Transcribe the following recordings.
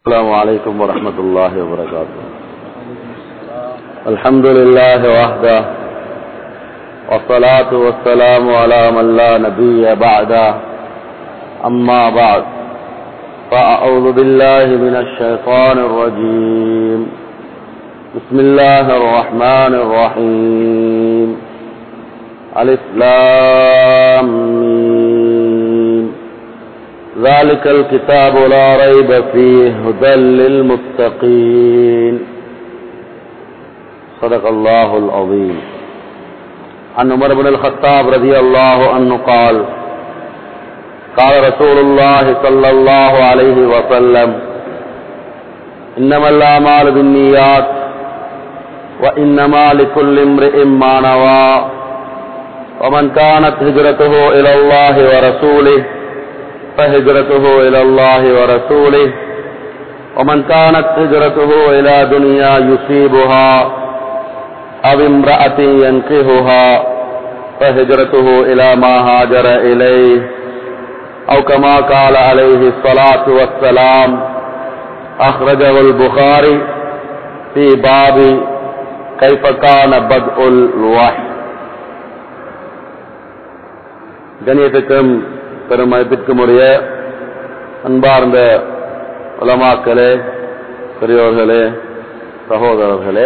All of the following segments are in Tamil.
السلام عليكم ورحمة الله وبركاته الحمد لله وحده والصلاة والسلام على من لا نبي بعده أما بعد فأعوذ بالله من الشيطان الرجيم بسم الله الرحمن الرحيم الإسلام ذلك الكتاب لا ريب فيه هدى للمتقين صدق الله العظيم عن عمر بن الخطاب رضي الله عنه قال قال رسول الله صلى الله عليه وسلم إنما الأعمال بالنيات وإنما لكل امرئ ما نوى ومن كانت هجرته إلى الله ورسوله فهجرته إلى الله ورسوله ومن كانت هجرته إلى دنيا يصيبها أو امرأة ينكهها فهجرته إلى ما هاجر إليه أو كما قال عليه الصلاة والسلام أخرجه البخاري في باب كيف كان بدء الوحي கணியத்துக்கும் பெரும் மதிப்பிற்கும் உரிய அன்பார்ந்த உலமாக்களே பெரியோர்களே சகோதரர்களே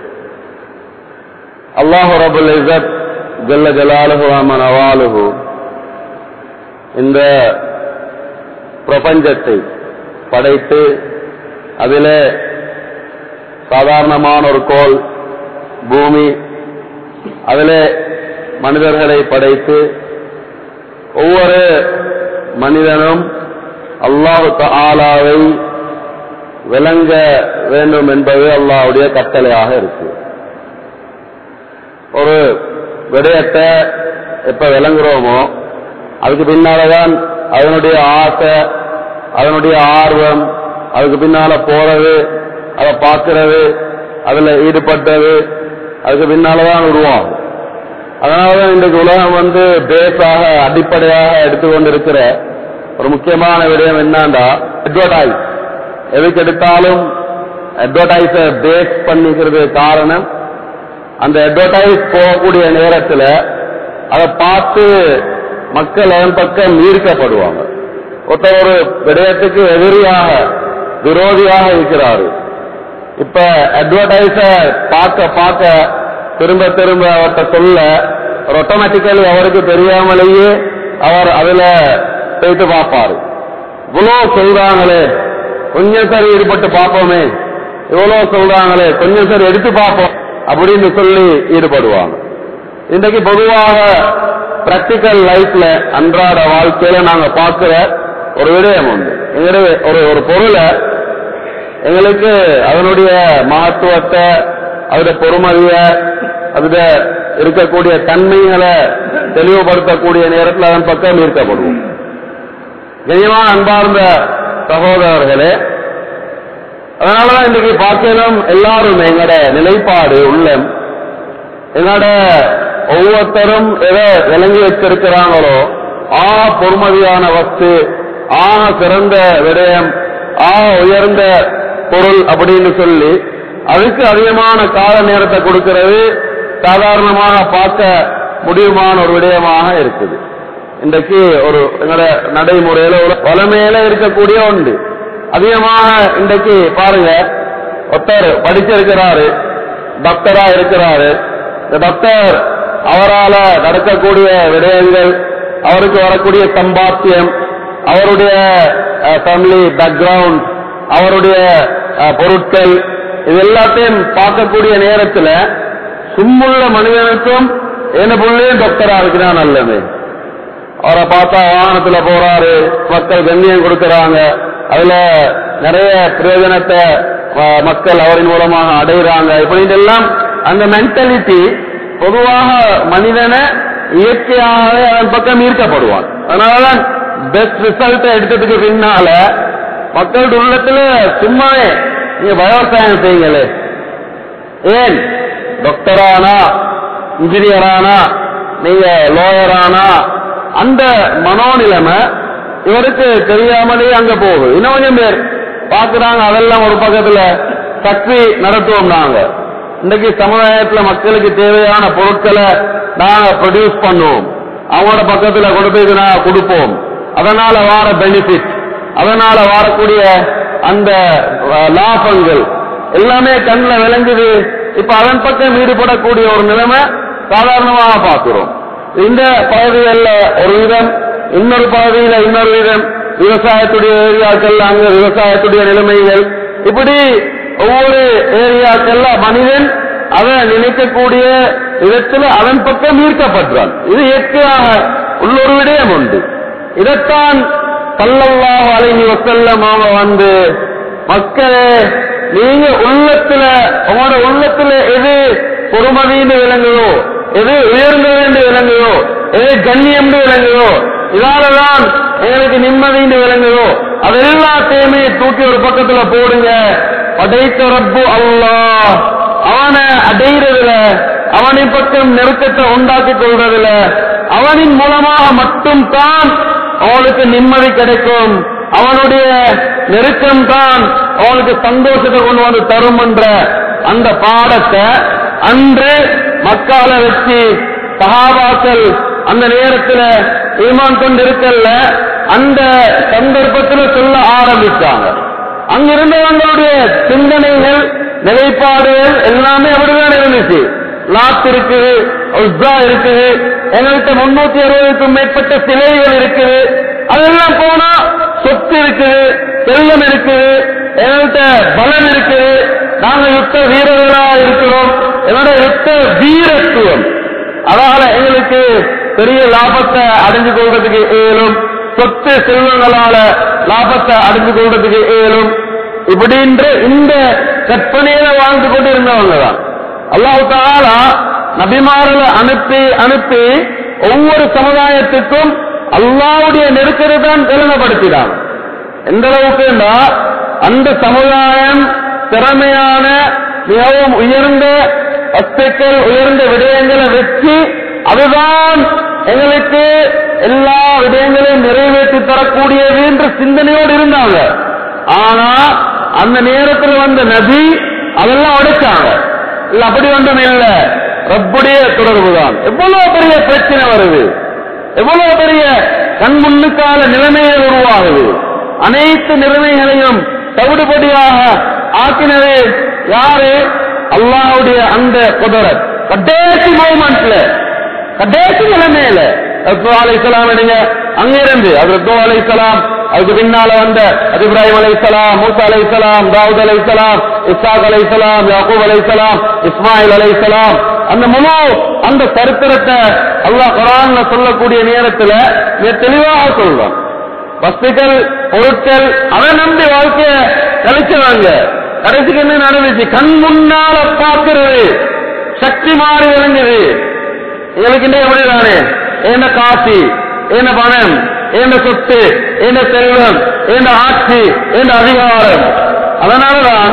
அல்லாஹு ரபுல் இசத் ஜல்ல ஜலாலுஹு அமன் அவாலுஹு இந்த பிரபஞ்சத்தை படைத்து அதில் சாதாரணமான ஒரு கோல் பூமி அதில் மனிதர்களை படைத்து ஒவ்வொரு மனிதனும் அல்லாஹு ஆலாவை விளங்க வேண்டும் என்பது அல்லாவுடைய கட்டளையாக இருக்கு ஒரு விடயத்தை எப்ப விளங்குறோமோ அதுக்கு பின்னாலதான் அதனுடைய ஆசை அதனுடைய ஆர்வம் அதுக்கு பின்னால போறது அதை பார்க்கறது அதுல ஈடுபட்டது அதுக்கு பின்னாலதான் உருவாகும் அதனாலதான் இன்றைக்கு உலகம் வந்து பேஸாக அடிப்படையாக எடுத்துக்கொண்டிருக்கிற ஒரு முக்கியமான விடயம் என்னண்டா அட்வர்டைஸ் எதுக்கு எடுத்தாலும் அட்வர்டைஸ பேஸ் பண்ணிக்கிறது காரணம் அந்த அட்வர்டைஸ் போகக்கூடிய நேரத்தில் அதை பார்த்து மக்கள் அதன் பக்கம் ஈர்க்கப்படுவாங்க ஒருத்தர் ஒரு விடயத்துக்கு எதிரியாக விரோதியாக இருக்கிறாரு இப்ப அட்வர்டைஸ பார்க்க பார்க்க திரும்ப திரும்ப அவர்கிட்ட சொல்ல ஒரு ஆட்டோமேட்டிக்கலி அவருக்கு தெரியாமலேயே அவர் அதுல போயிட்டு பார்ப்பாரு இவ்வளவு சொல்றாங்களே கொஞ்சம் சரி ஈடுபட்டு பார்ப்போமே இவ்வளவு சொல்றாங்களே கொஞ்சம் சரி எடுத்து பார்ப்போம் அப்படின்னு சொல்லி ஈடுபடுவாங்க இன்றைக்கு பொதுவாக பிராக்டிக்கல் லைஃப்ல அன்றாட வாழ்க்கையில நாங்க பார்க்கிற ஒரு விடயம் உண்டு எங்களுடைய ஒரு ஒரு பொருளை எங்களுக்கு அதனுடைய மகத்துவத்தை அதோட பொறுமதிய அதுல இருக்கக்கூடிய தன்மைகளை தெளிவுபடுத்தக்கூடிய நேரத்தில் அதன் பக்கம் ஈர்க்கப்படுவோம் கனியமான அன்பார்ந்த சகோதரர்களே அதனாலதான் இன்றைக்கு பார்க்கலாம் எல்லாரும் எங்களோட நிலைப்பாடு உள்ளம் எங்களோட ஒவ்வொருத்தரும் எதை விளங்கி வச்சிருக்கிறாங்களோ ஆ பொறுமதியான வஸ்து ஆ சிறந்த விடயம் ஆ உயர்ந்த பொருள் அப்படின்னு சொல்லி அதுக்கு அதிகமான கால நேரத்தை கொடுக்கிறது சாதாரணமாக பார்க்க முடியுமான ஒரு விடயமாக இருக்குது இன்றைக்கு ஒரு நடைமுறையில ஒரு வளமையில இருக்கக்கூடிய உண்டு அதிகமாக இன்றைக்கு பாருங்க ஒருத்தர் படிச்சிருக்கிறாரு டாக்டரா இருக்கிறாரு இந்த டாக்டர் அவரால் நடக்கக்கூடிய விடயங்கள் அவருக்கு வரக்கூடிய சம்பாத்தியம் அவருடைய ஃபேமிலி பேக்ரவுண்ட் அவருடைய பொருட்கள் இது எல்லாத்தையும் பார்க்கக்கூடிய நேரத்தில் சும்முள்ள மனிதனுக்கும் என்ன புள்ளையும் டாக்டரா இருக்கிறா நல்லது அவரை பார்த்தா வாகனத்துல போறாரு மக்கள் கண்ணியம் கொடுக்கறாங்க அதுல நிறைய பிரயோஜனத்தை மக்கள் அவரின் மூலமாக அடைகிறாங்க இப்படின்னு எல்லாம் அந்த மென்டாலிட்டி பொதுவாக மனிதனை இயற்கையாகவே அதன் பக்கம் ஈர்க்கப்படுவான் அதனாலதான் பெஸ்ட் ரிசல்ட்டை எடுத்ததுக்கு பின்னால மக்களுடைய உள்ளத்துல சும்மாவே நீங்க பயோசயன்ஸ் செய்யுங்களே ஏன் டாக்டரானா இன்ஜினியரானா நீங்க லோயரானா அந்த மனோநிலைமை இவருக்கு தெரியாமலே அங்க போகுது இன்னும் கொஞ்சம் பேர் பாக்குறாங்க அதெல்லாம் ஒரு பக்கத்துல சக்தி நடத்துவோம் நாங்க இன்னைக்கு சமுதாயத்துல மக்களுக்கு தேவையான பொருட்களை நாங்க ப்ரொடியூஸ் பண்ணுவோம் அவங்களோட பக்கத்துல கொண்டு போய் நாங்க கொடுப்போம் அதனால வார பெனிஃபிட் அதனால வரக்கூடிய அந்த அஹ், லாபங்கள் எல்லாமே கண்ணில் விளங்குது இப்ப அதன் பக்கம் ஈடுபடக்கூடிய ஒரு நிலைமை சாதாரணமாக பார்க்கிறோம் இந்த பகுதிகளில் ஒரு விதம் இன்னொரு பகுதியில இன்னொரு விதம் விவசாயத்துடைய ஏரியாக்கள் அங்க விவசாயத்துடைய நிலைமைகள் இப்படி ஒவ்வொரு ஏரியாக்கள்ல மனிதன் அதை நினைக்கக்கூடிய விதத்தில் அதன் பக்கம் ஈர்க்கப்படுறான் இது இயற்கையாக உள்ளொரு விடயம் உண்டு இதைத்தான் சல்லல்லாஹு அலைஹி வஸல்லம் அவங்க வந்து மக்களே நீங்க உள்ளத்துல உங்களோட உள்ளத்துல எது பொறுமதின்னு விளங்குதோ எது உயர்ந்தது என்று விளங்குதோ எது கண்ணியம் விளங்குதோ இதாலதான் எங்களுக்கு நிம்மதின்னு விளங்குதோ அது எல்லாத்தையுமே தூக்கி ஒரு பக்கத்துல போடுங்க படைத்த ரப்பு அல்லாஹ் அவனை அடைகிறதுல அவனின் பக்கம் நெருக்கத்தை உண்டாக்கி கொள்றதுல அவனின் மூலமாக மட்டும்தான் அவனுக்கு நிம்மதி கிடைக்கும் அவனுடைய நெருக்கம் தான் அவனுக்கு சந்தோஷத்தை கொண்டு வந்து தரும் என்ற அந்த பாடத்தை அன்று மக்கால வச்சு சஹாபாக்கள் அந்த நேரத்தில் ஈமான் கொண்டு இருக்கல்ல அந்த சந்தர்ப்பத்தில் சொல்ல ஆரம்பித்தாங்க அங்கிருந்தவங்களுடைய சிந்தனைகள் நிலைப்பாடுகள் எல்லாமே அப்படிதான் இருந்துச்சு லாத் இருக்குது உஸ்ஸா இருக்குது எங்கள்கிட்ட முன்னூத்தி அறுபதுக்கும் மேற்பட்ட சிலைகள் இருக்குது அதெல்லாம் போனா சொத்து இருக்குது செல்வம் இருக்குது எங்கள்கிட்ட பலம் இருக்குது நாங்க யுத்த வீரர்களா இருக்கிறோம் என்னோட யுத்த வீரத்துவம் அதனால எங்களுக்கு பெரிய லாபத்தை அடைஞ்சு கொள்றதுக்கு இயலும் சொத்து செல்வங்களால லாபத்தை அடைஞ்சு கொள்றதுக்கு இயலும் இப்படின்ற இந்த கற்பனையில வாழ்ந்து கொண்டு இருந்தவங்க தான் அல்லாஹு தாலா நபிமார்களை அனுப்பி அனுப்பி ஒவ்வொரு சமுதாயத்துக்கும் அல்லாவுடைய நெருக்கத்தை தான் திறமைப்படுத்தினாங்க எந்த அளவுக்குன்னா அந்த சமுதாயம் திறமையான மிகவும் உயர்ந்த வஸ்துக்கள் உயர்ந்த விடயங்களை வச்சு அதுதான் எங்களுக்கு எல்லா விடயங்களையும் நிறைவேற்றி தரக்கூடியது என்ற சிந்தனையோடு இருந்தாங்க ஆனா அந்த நேரத்தில் வந்த நபி அதெல்லாம் உடைச்சாங்க இல்ல அப்படி ஒன்றும் இல்ல ரப்புடைய தொடர்பு தான் எவ்வளவு பெரிய பிரச்சனை வருது எவ்வளவு பெரிய கண் முன்னுக்கால நிலைமைகள் உருவாகுது அனைத்து நிலைமைகளையும் தவிடுபடியாக ஆக்கினது யாரு அல்லாஹ்வுடைய அந்த குதிரத் கடைசி மூமெண்ட்ல கடைசி நிலைமையில ரத்து அலைசலாம் நீங்க அங்கிருந்து அது ரத்து அலைசலாம் அதுக்கு பின்னால வந்த அது இப்ராஹிம் அலைசலாம் மூசா அலைசலாம் தாவூத் அலைசலாம் இஸ்ஹாக் அலைசலாம் யாக்கூப் அலைசலாம் இஸ்மாயில் அலைசலாம் அந்த முழு அந்த சரித்திரத்தை அல்லாஹ் குரான்ல சொல்லக்கூடிய நேரத்துல மிக தெளிவாக சொல்றான் வஸ்துக்கள் பொருட்கள் அதை நம்பி வாழ்க்கைய கழிச்சவாங்க கடைசிக்கு என்ன நடந்துச்சு கண் முன்னால பார்க்கிறது சக்தி மாறி விளங்குது எங்களுக்கு என்ன எப்படிதானே என்ன காசி என்ன பணம் என்ன சொத்து என்ன செல்வம் என்ன ஆட்சி என்ன அதிகாரம் அதனாலதான்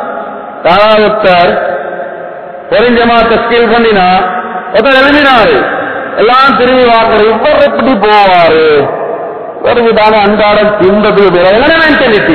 யாராவது தெரிஞ்சமாத்த ஸ்கீல் பண்ணினா ஒருத்தர் எழுதினாரு எல்லாம் திரும்பி பார்க்கறது இவர் எப்படி போவாரு ஒரு விதான அன்றாடம் தின்பது மென்டாலிட்டி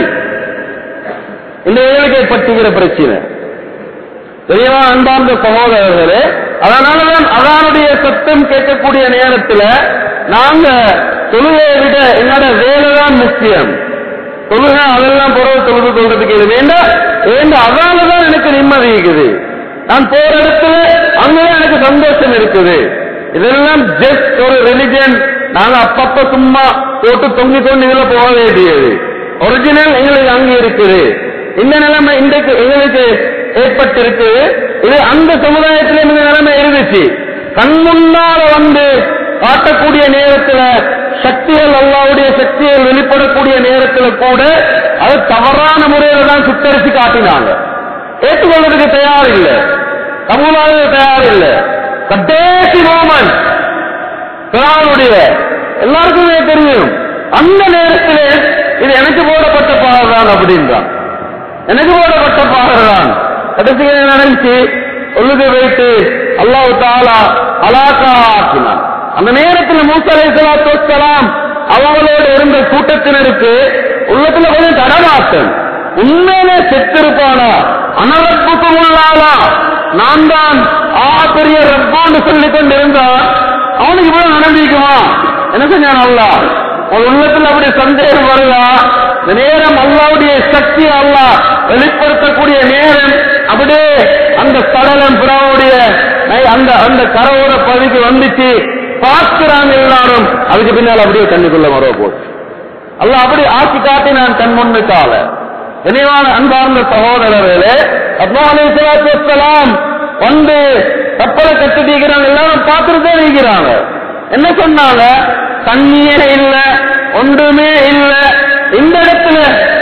இந்த ஏழுகை பட்டுகிற பிரச்சனை தெரியவா அன்பார்ந்த சகோதரர்களே அதனாலதான் அதானுடைய சத்தம் கேட்கக்கூடிய நேரத்துல நாங்க தொழுகையை விட என்னோட வேலை தான் முக்கியம் தொழுகை அதெல்லாம் பிறகு தொழுது கொள்றதுக்கு இது வேண்டாம் வேண்டாம் அதனாலதான் எனக்கு நிம்மதி இருக்குது நான் போற இடத்துல அங்கதான் எனக்கு சந்தோஷம் இருக்குது இதெல்லாம் ஜஸ்ட் ஒரு ரிலிஜன் நாங்க அப்பப்ப சும்மா போட்டு தொங்கி கொண்டு இதுல போக வேண்டியது ஒரிஜினல் எங்களுக்கு அங்க இருக்குது இந்த நிலைமை இன்றைக்கு எங்களுக்கு ஏற்பட்டிருக்கு இது அந்த சமுதாயத்தில இந்த நிலைமை இருந்துச்சு கண் முன்னால வந்து காட்டக்கூடிய நேரத்துல சக்திகள் அல்லாவுடைய சக்திகள் வெளிப்படக்கூடிய நேரத்துல கூட அது தவறான முறையில தான் சுத்தரிச்சு காட்டினாங்க ஏற்றுக்கொள்றதுக்கு தயார் இல்லை கபூலாக தயார் இல்லை கடைசி மோமன் பிரானுடைய எல்லாருக்குமே தெரியும் அந்த நேரத்திலே இது எனக்கு போடப்பட்ட பாடல் தான் அப்படின்றான் எனக்கு போடப்பட்ட பாடல் தான் கடைசியில் என்ன நினைச்சு ஒழுது வைத்து அல்லாஹ் தாலா அலாக்கா ஆக்கினான் அந்த நேரத்தில் மூசா அலைஹிஸ்ஸலாத்து வஸ்ஸலாம் அவங்களோட இருந்த கூட்டத்தினருக்கு உள்ளத்துல கொஞ்சம் தடமாட்டம் உண்மையிலே செத்திருப்பானா அனரப்புக்கும் உள்ளாளா நான் தான் ஆ பெரிய ரப்பான்னு சொல்லிக் கொண்டிருந்தான் அவனுக்கு இவ்வளவு நடந்திருக்குமா என்ன செஞ்சான் அல்லா உன் உள்ளத்துல அப்படி சந்தேகம் வருதா இந்த நேரம் அல்லாவுடைய சக்தி அல்லாஹ் வெளிப்படுத்தக்கூடிய நேரம் அப்படியே அந்த சடலம் பிராவுடைய அந்த அந்த கரோட பகுதிக்கு வந்துச்சு பார்க்கிறாங்க எல்லாரும் அதுக்கு பின்னால் அப்படியே கண்ணுக்குள்ள மரவ போச்சு அல்லாஹ் அப்படி ஆக்கி காட்டி நான் கண் முன்னுக்கால இனிவான அன்பார்ந்த சகோதரர்களே அப்னா அலி சலாத்து வஸ்ஸலாம் வந்து கப்பலை கட்டிட்டிருக்கிறாங்க எல்லாரும் பார்த்துட்டு இருக்கிறாங்க என்ன சொன்னாங்க தண்ணியே இல்ல ஒன்றுமே இல்ல இந்த இடத்துல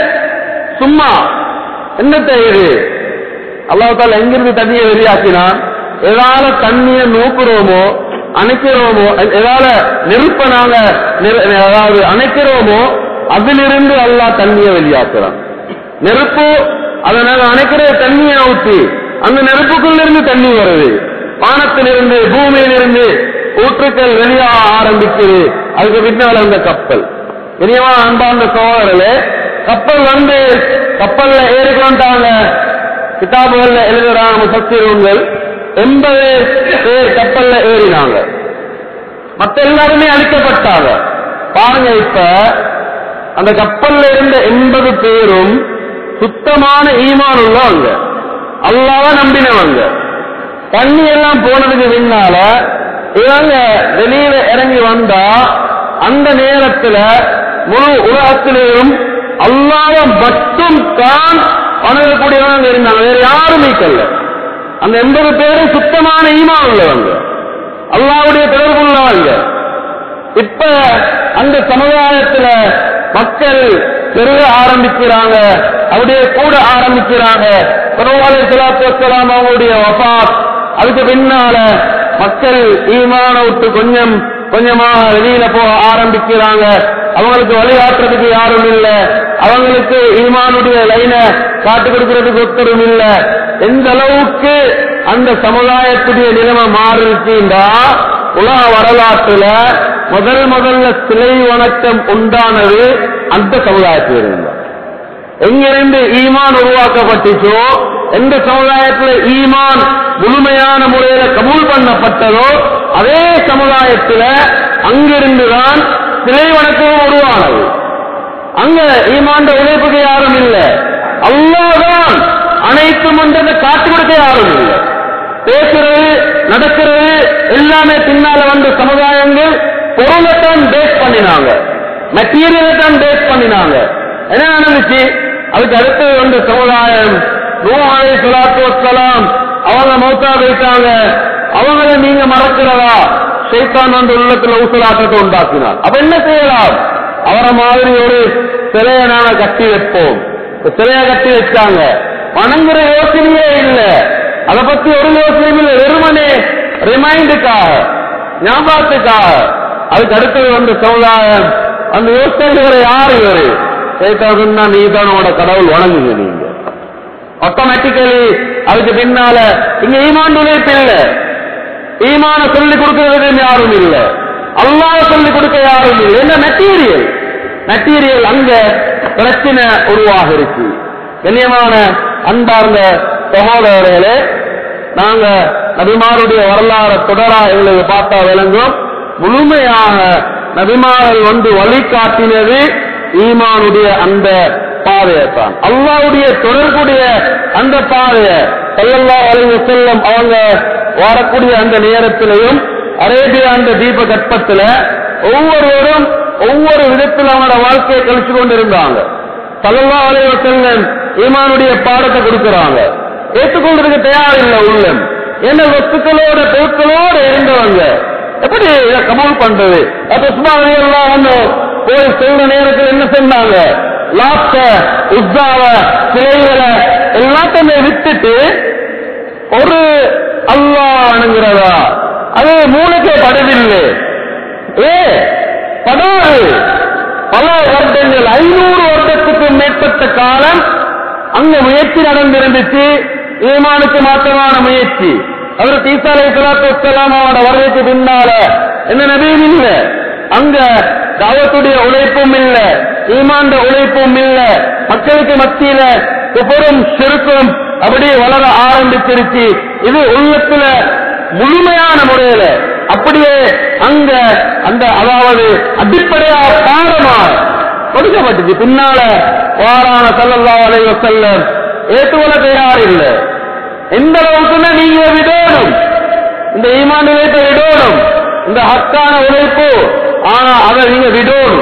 சும்மா என்னத்தை இது அல்லாஹால எங்கிருந்து தண்ணியை வெளியாக்கினான் எதால தண்ணியை நோக்குறோமோ அணைக்கிறோமோ எதால நெருப்ப நாங்க நிற- அதாவது அணைக்கிறோமோ அதிலிருந்து அல்லாஹ் தண்ணியை வெளியாக்குறான் நெருப்பு அதை நாங்க அணைக்கிற தண்ணியை ஊற்றி அந்த நெருப்புக்குள்ள இருந்து தண்ணி வருது வானத்திலிருந்து பூமியிலிருந்து ஊற்றுக்கள் வெளியாக ஆரம்பிக்குது அதுக்கு பின்னால் அந்த கப்பல் இனியவா அன்பார்ந்த சோதரர்களே கப்பல் வந்து கப்பல்ல ஏறிக்கொண்டாங்க கிதாபுகள்ல எழுதுறாங்க முசத்திரங்கள் எண்பது பேர் கப்பல்ல ஏறினாங்க மத்த எல்லாருமே அழிக்கப்பட்டாங்க பாருங்க இப்ப அந்த கப்பல்ல இருந்த எண்பது பேரும் சுத்தமான ஈமான் உள்ளவங்க அல்லாவ நம்பினவங்க தண்ணி எல்லாம் போனதுக்கு பின்னால இவங்க வெளியில இறங்கி வந்தா அந்த நேரத்துல முழு உலகத்திலேயும் அல்லாத மட்டும் தான் வணங்கக்கூடியவங்க இருந்தாங்க வேற யாரும் நீக்கல்ல அந்த எண்பது பேரும் சுத்தமான ஈமான் உள்ளவங்க அல்லாவுடைய தொடர்பு உள்ளவங்க இப்ப அந்த சமுதாயத்துல மக்கள் பெருக ஆரம்பிக்கிறாங்க அப்படியே கூட ஆரம்பிக்கிறாங்க பரவாயில்ல சலாத்து வசலாம் அவங்களுடைய வபாத் அதுக்கு பின்னால மக்கள் ஈமான விட்டு கொஞ்சம் கொஞ்சமாக வெளியில போக ஆரம்பிக்கிறாங்க அவங்களுக்கு வழிகாட்டுறதுக்கு யாரும் இல்ல அவங்களுக்கு ஈமானுடைய லைன காட்டு கொடுக்கறதுக்கு ஒருத்தரும் இல்ல எந்த அளவுக்கு அந்த சமுதாயத்துடைய நிலைமை மாறிச்சுண்டா உலக வரலாற்றுல முதல் முதல்ல சிலை வணக்கம் உண்டானது அந்த சமுதாயத்தில் இருந்தார் எங்கிருந்து ஈமான் உருவாக்கப்பட்டுச்சோ எந்த சமுதாயத்துல ஈமான் முழுமையான முறையில கபூல் பண்ணப்பட்டதோ அதே சமுதாயத்துல அங்கிருந்துதான் சிலை வணக்கமும் உருவானது அங்க ஈமாண்ட உழைப்புக்கு யாரும் இல்ல அல்லாதான் அனைத்தும் என்றதை காட்டு கொடுக்க யாரும் இல்லை பேசுறது நடக்கிறது எல்லாமே பின்னால வந்த சமுதாயங்கள் பொருளைத்தான் பேஸ் பண்ணினாங்க மெட்டீரியலை தான் பேஸ் பண்ணினாங்க என்ன நடந்துச்சு அதுக்கு அடுத்து வந்த சமுதாயம் நூஹாலை சலாத்து வசலாம் அவங்க மௌத்தா வைத்தாங்க அவங்கள நீங்க மறக்கிறதா ஷைத்தான் வந்து உள்ளத்துல ஊசலாட்டத்தை உண்டாக்கினார் அப்ப என்ன செய்யலாம் அவரை மாதிரி ஒரு சிலையை நாங்க கட்டி வைப்போம் இப்ப சிலையை கட்டி வச்சாங்க வணங்குற யோசனையே இல்ல அதை பத்தி ஒரு யோசனையும் இல்லை வெறுமனே ரிமைண்டுக்காக ஞாபகத்துக்காக அதுக்கு அடுத்தது வந்த சமுதாயம் அந்த யோசனை யார் இவரு சேத்தாதுன்னா நீ தான் உங்களோட கடவுள் வணங்குங்க நீங்க ஆட்டோமேட்டிக்கலி அதுக்கு பின்னால இங்க ஈமான் உழைப்பு இல்ல ஈமான சொல்லிக் கொடுக்கறதுக்கு யாரும் இல்ல அல்லாஹ் சொல்லிக் கொடுக்க யாரும் இல்லை என்ன மெட்டீரியல் மெட்டீரியல் அங்க பிரச்சனை உருவாக இருக்கு கண்ணியமான அன்பார்ந்த சகோதரர்களே நாங்க நபிமாருடைய வரலாறு தொடரா எங்களுக்கு பார்த்தா விளங்கும் முழுமையாக நபிமார்கள் வந்து வழிகாட்டினது ஈமானுடைய அந்த பாதையைத்தான் அல்லாவுடைய தொடர்புடைய அந்த பாதையை செல்லல்லா அலைவு செல்லம் அவங்க வரக்கூடிய அந்த நேரத்திலையும் அரேபியா அந்த தீப கற்பத்துல ஒவ்வொருவரும் ஒவ்வொரு விதத்தில் அவனோட வாழ்க்கையை கழிச்சு கொண்டிருந்தாங்க சல்லல்லா அலைவ செல்லம் ஈமானுடைய பாடத்தை கொடுக்கறாங்க ஏற்றுக்கொள்றதுக்கு தயார் இல்லை உள்ளம் என்ன வஸ்துக்களோட பொருட்களோட இருந்தவங்க எப்படி இதை கபூல் பண்றது அப்ப உஸ்மான் எல்லாம் வந்து போய் சொல்ற நேரத்தில் என்ன செஞ்சாங்க லாப்ட உஸ்தாவ சிலைகளை எல்லாத்தையுமே விட்டுட்டு ஒரு அல்லாஹ் வணங்குறதா அது மூளைக்கே படவில்லை ஏ படாது பல வருடங்கள் ஐநூறு வருடத்துக்கு மேற்பட்ட காலம் அங்க முயற்சி நடந்திருந்துச்சு ஈமானுக்கு மாற்றமான முயற்சி அவர் தீசாலை சலாத்து வசலாம் அவனோட வருகைக்கு பின்னால என்ன நபீன் இல்ல அங்க தாவத்துடைய உழைப்பும் இல்ல ஈமாண்ட உழைப்பும் இல்ல மக்களுக்கு மத்தியில குபரும் சிறுக்கும் அப்படியே வளர ஆரம்பிச்சிருச்சு இது உள்ளத்துல முழுமையான முறையில அப்படியே அங்க அந்த அதாவது அடிப்படையா பாடமா கொடுக்கப்பட்டுச்சு பின்னால வாரான சல்லல்லா அலைவ செல்லம் ஏற்றுக்கொள்ள தயார் இல்லை எந்த அளவுக்குன்னா நீங்க விடணும் இந்த ஈமான் உழைப்பை விடணும் இந்த ஹக்கான உழைப்பு ஆனா அதை நீங்க விடணும்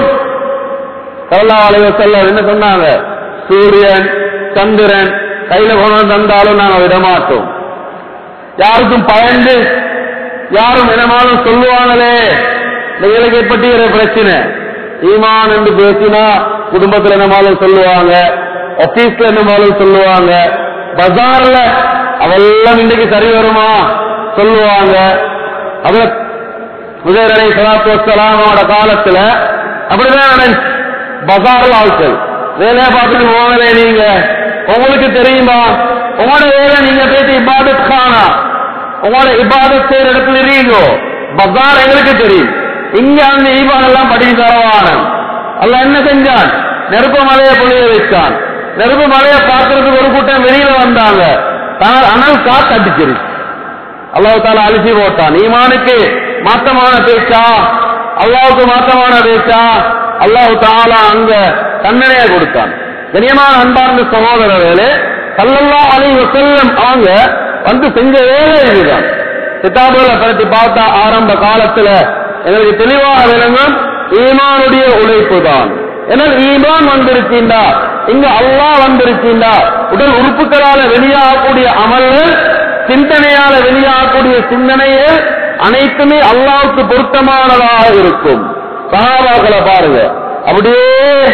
சல்லா அலைவ செல்லம் என்ன சொன்னாங்க சூரியன் சந்திரன் கையில கொண்டு வந்து தந்தாலும் நாங்க விடமாட்டோம் யாருக்கும் பயந்து யாரும் என்னமாலும் சொல்லுவாங்களே எங்களுக்கு ஏற்பட்ட பிரச்சனை ஈமான் என்று பேசினா குடும்பத்துல என்னமாலும் சொல்லுவாங்க ஆபீஸ்ல என்னமாலும் சொல்லுவாங்க பஜார்ல அவெல்லாம் இன்றைக்கு சரி வருமா சொல்லுவாங்க அதுல முதலரை சலாத்து வசலாமோட காலத்துல அப்படிதான் நடந்துச்சு பஜார்ல ஆட்கள் வேலையை பார்த்துட்டு போங்களே நீங்க உங்களுக்கு தெரியுமா உங்களோட வேலை நீங்க பேசி இபாதத் காணா உங்களோட இபாதத் செய்யற இடத்துல இருக்கீங்கோ பஜார் எங்களுக்கு தெரியும் இங்க அந்த ஈபான் எல்லாம் படிக்க தரவான அல்ல என்ன செஞ்சான் நெருப்பு மலையை பொழிய வச்சான் நெருப்பு மலையை பார்க்கறதுக்கு ஒரு கூட்டம் வெளியில வந்தாங்க ஆனால் அனல் காத்து அடிச்சிருச்சு அல்லாஹ் தாலா அழிச்சு போட்டான் ஈமானுக்கு மாத்தமான பேச்சா அல்லாவுக்கு மாத்தமான பேச்சா அல்லாஹு தாலா அங்க தண்டனையை கொடுத்தான் கனியமான அன்பார்ந்த சகோதரர்களே சல்லல்லா அலி வசல்லம் அவங்க வந்து செஞ்ச வேலை இதுதான் கிதாபுகளை பரத்தி பார்த்தா ஆரம்ப காலத்துல எங்களுக்கு தெளிவாக விளங்கும் ஈமானுடைய உழைப்பு தான் ஏன்னா ஈமான் வந்திருக்கீண்டா இங்க அல்லாஹ் வந்திருக்கீண்டா உடல் உறுப்புகளால வெளியாகக்கூடிய அமல்கள் சிந்தனையால வெளியாகக்கூடிய சிந்தனைகள் அனைத்துமே அல்லாவுக்கு பொருத்தமானதாக இருக்கும் சகாபாக்களை பாருங்க அப்படியே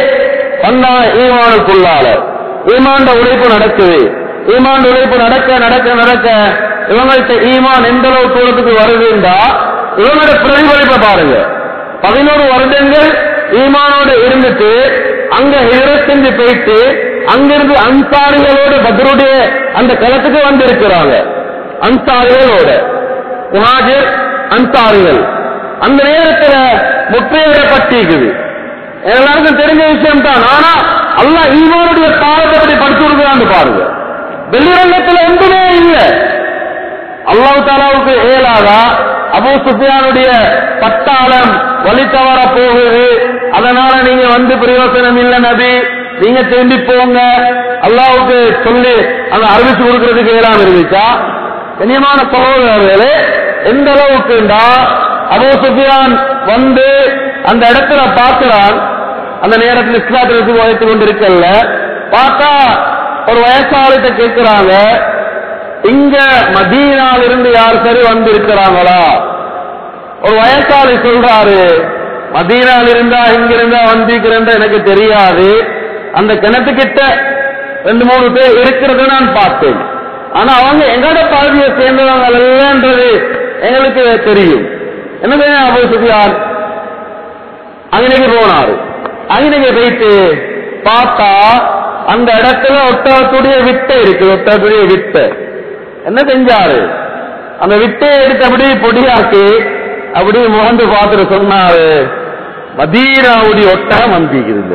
வந்தா ஈமானுக்குள்ளால ஈமாண்ட உழைப்பு நடக்குது ஈமான் உழைப்பு நடக்க நடக்க நடக்க இவங்கள்ட்ட ஈமான் எந்த அளவு தூரத்துக்கு வருதுண்டா இவங்களோட பிரதிபலிப்பை பாருங்க பதினோரு வருடங்கள் ஈமானோடு இருந்துட்டு அங்க செஞ்சு போயிட்டு அங்கிருந்து அன்சாரிகளோடு பத்ருடைய அந்த களத்துக்கு வந்து இருக்கிறாங்க அன்சாரிகளோட முஹாஜிர் அன்சாரிகள் அந்த நேரத்துல முற்றையிடப்பட்டிருக்குது எல்லாருக்கும் தெரிஞ்ச விஷயம் தான் ஆனா அல்லா ஈமானுடைய பாவத்தை பற்றி படிச்சு கொடுக்குறான்னு பாருங்க வெளிரங்கத்தில் ஒன்றுமே இல்லை அல்லாஹ் தாலாவுக்கு ஏலாதா அபூ சுஃபியானுடைய பட்டாளம் வழி தவற போகுது அதனால நீங்க வந்து பிரயோசனம் இல்ல நபி நீங்க திரும்பி போங்க அல்லாவுக்கு சொல்லி அந்த அறிவிச்சு கொடுக்கறதுக்கு ஏலாம் இருந்துச்சா கண்ணியமான சகோதரர்களே எந்த அளவுக்குண்டா அபூ சுஃபியான் வந்து அந்த இடத்துல பார்க்கிறான் அந்த நேரத்தில் இஸ்லாத்திற்கு உழைத்து கொண்டிருக்கல பார்த்தா ஒரு வயசாளிட்ட கேட்கிறாங்க இங்க மதீனால இருந்து யார் சரி வந்து இருக்கிறாங்களா ஒரு வயசாளி சொல்றாரு மதீனால இருந்தா இங்க இருந்தா வந்திருக்கிறேன் எனக்கு தெரியாது அந்த கிணத்துக்கிட்ட ரெண்டு மூணு பேர் இருக்கிறத நான் பார்த்தேன் ஆனா அவங்க எங்கட பகுதியை சேர்ந்தவங்க இல்லைன்றது எங்களுக்கு தெரியும் என்னது அபு சுஃபியான் அங்கனைக்கு போனாரு அங்கனைக்கு போயிட்டு பார்த்தா அந்த இடத்துல ஒட்டகத்துடைய வித்தை இருக்கு ஒட்டகத்துடைய வித்தை என்ன செஞ்சாரு அந்த வித்தையை எடுத்து அப்படியே பொடியாக்கி அப்படியே முகந்து பார்த்துட்டு சொன்னாரு மதீனாவுடைய ஒட்டகம் வந்திருக்கிறது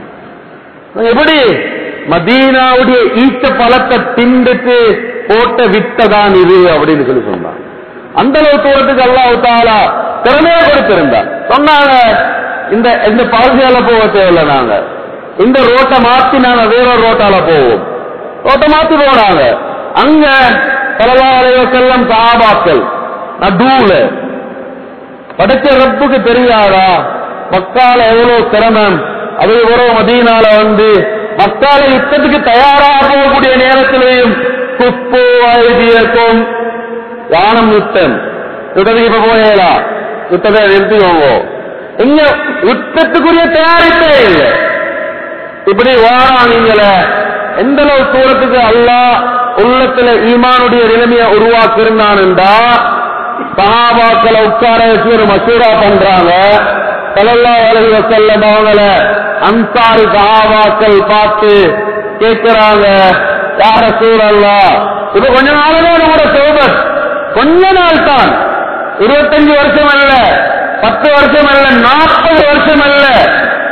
எப்படி மதீனாவுடைய ஈச்ச பழத்தை திண்டுட்டு போட்ட வித்தை தான் இது அப்படின்னு சொல்லி சொன்னாங்க அந்த அளவு தூரத்துக்கு அல்லாஹ் தாலா திறமையா கொடுத்திருந்தார் சொன்னாங்க இந்த இந்த பகுதியால போக தேவையில்ல நாங்க இந்த ரோட்டை மாத்தி நாங்க வேறொரு ரோட்டால போவோம் ரோட்டை மாத்தி போனாங்க அங்க பலவாறைய செல்லம் சாபாக்கள் நடுவுல படைச்ச ரப்புக்கு தெரியாதா மக்கால எவ்வளவு சிரமம் அதே உறவு மதீனால வந்து மக்கால யுத்தத்துக்கு தயாராக போகக்கூடிய நேரத்திலேயும் குப்பு வைத்தியர்க்கும் வானம் யுத்தம் யுத்தத்துக்கு இப்ப போயலா யுத்தத்தை நிறுத்திக்கோங்க இங்க யுத்தத்துக்குரிய தயாரிப்பே இல்லை இப்படி வாரா நீங்கள எந்த அளவு தூரத்துக்கு அல்லாஹ் உள்ளத்துல ஈமானுடைய நிலைமையை உருவாக்கி இருந்தான்டா சஹாபாக்களை உட்கார வச்சு ஒரு மசூரா பண்றாங்க சல்லல்லா அலைஹி வஸல்லம் அவங்கள அன்சாரி சஹாபாக்கள் பார்த்து கேட்கிறாங்க யார சூழல்லா இது கொஞ்ச நாளே நம்மளோட சோபத் கொஞ்ச நாள் தான் இருபத்தஞ்சு வருஷம் அல்ல பத்து வருஷம் அல்ல நாற்பது வருஷம் அல்ல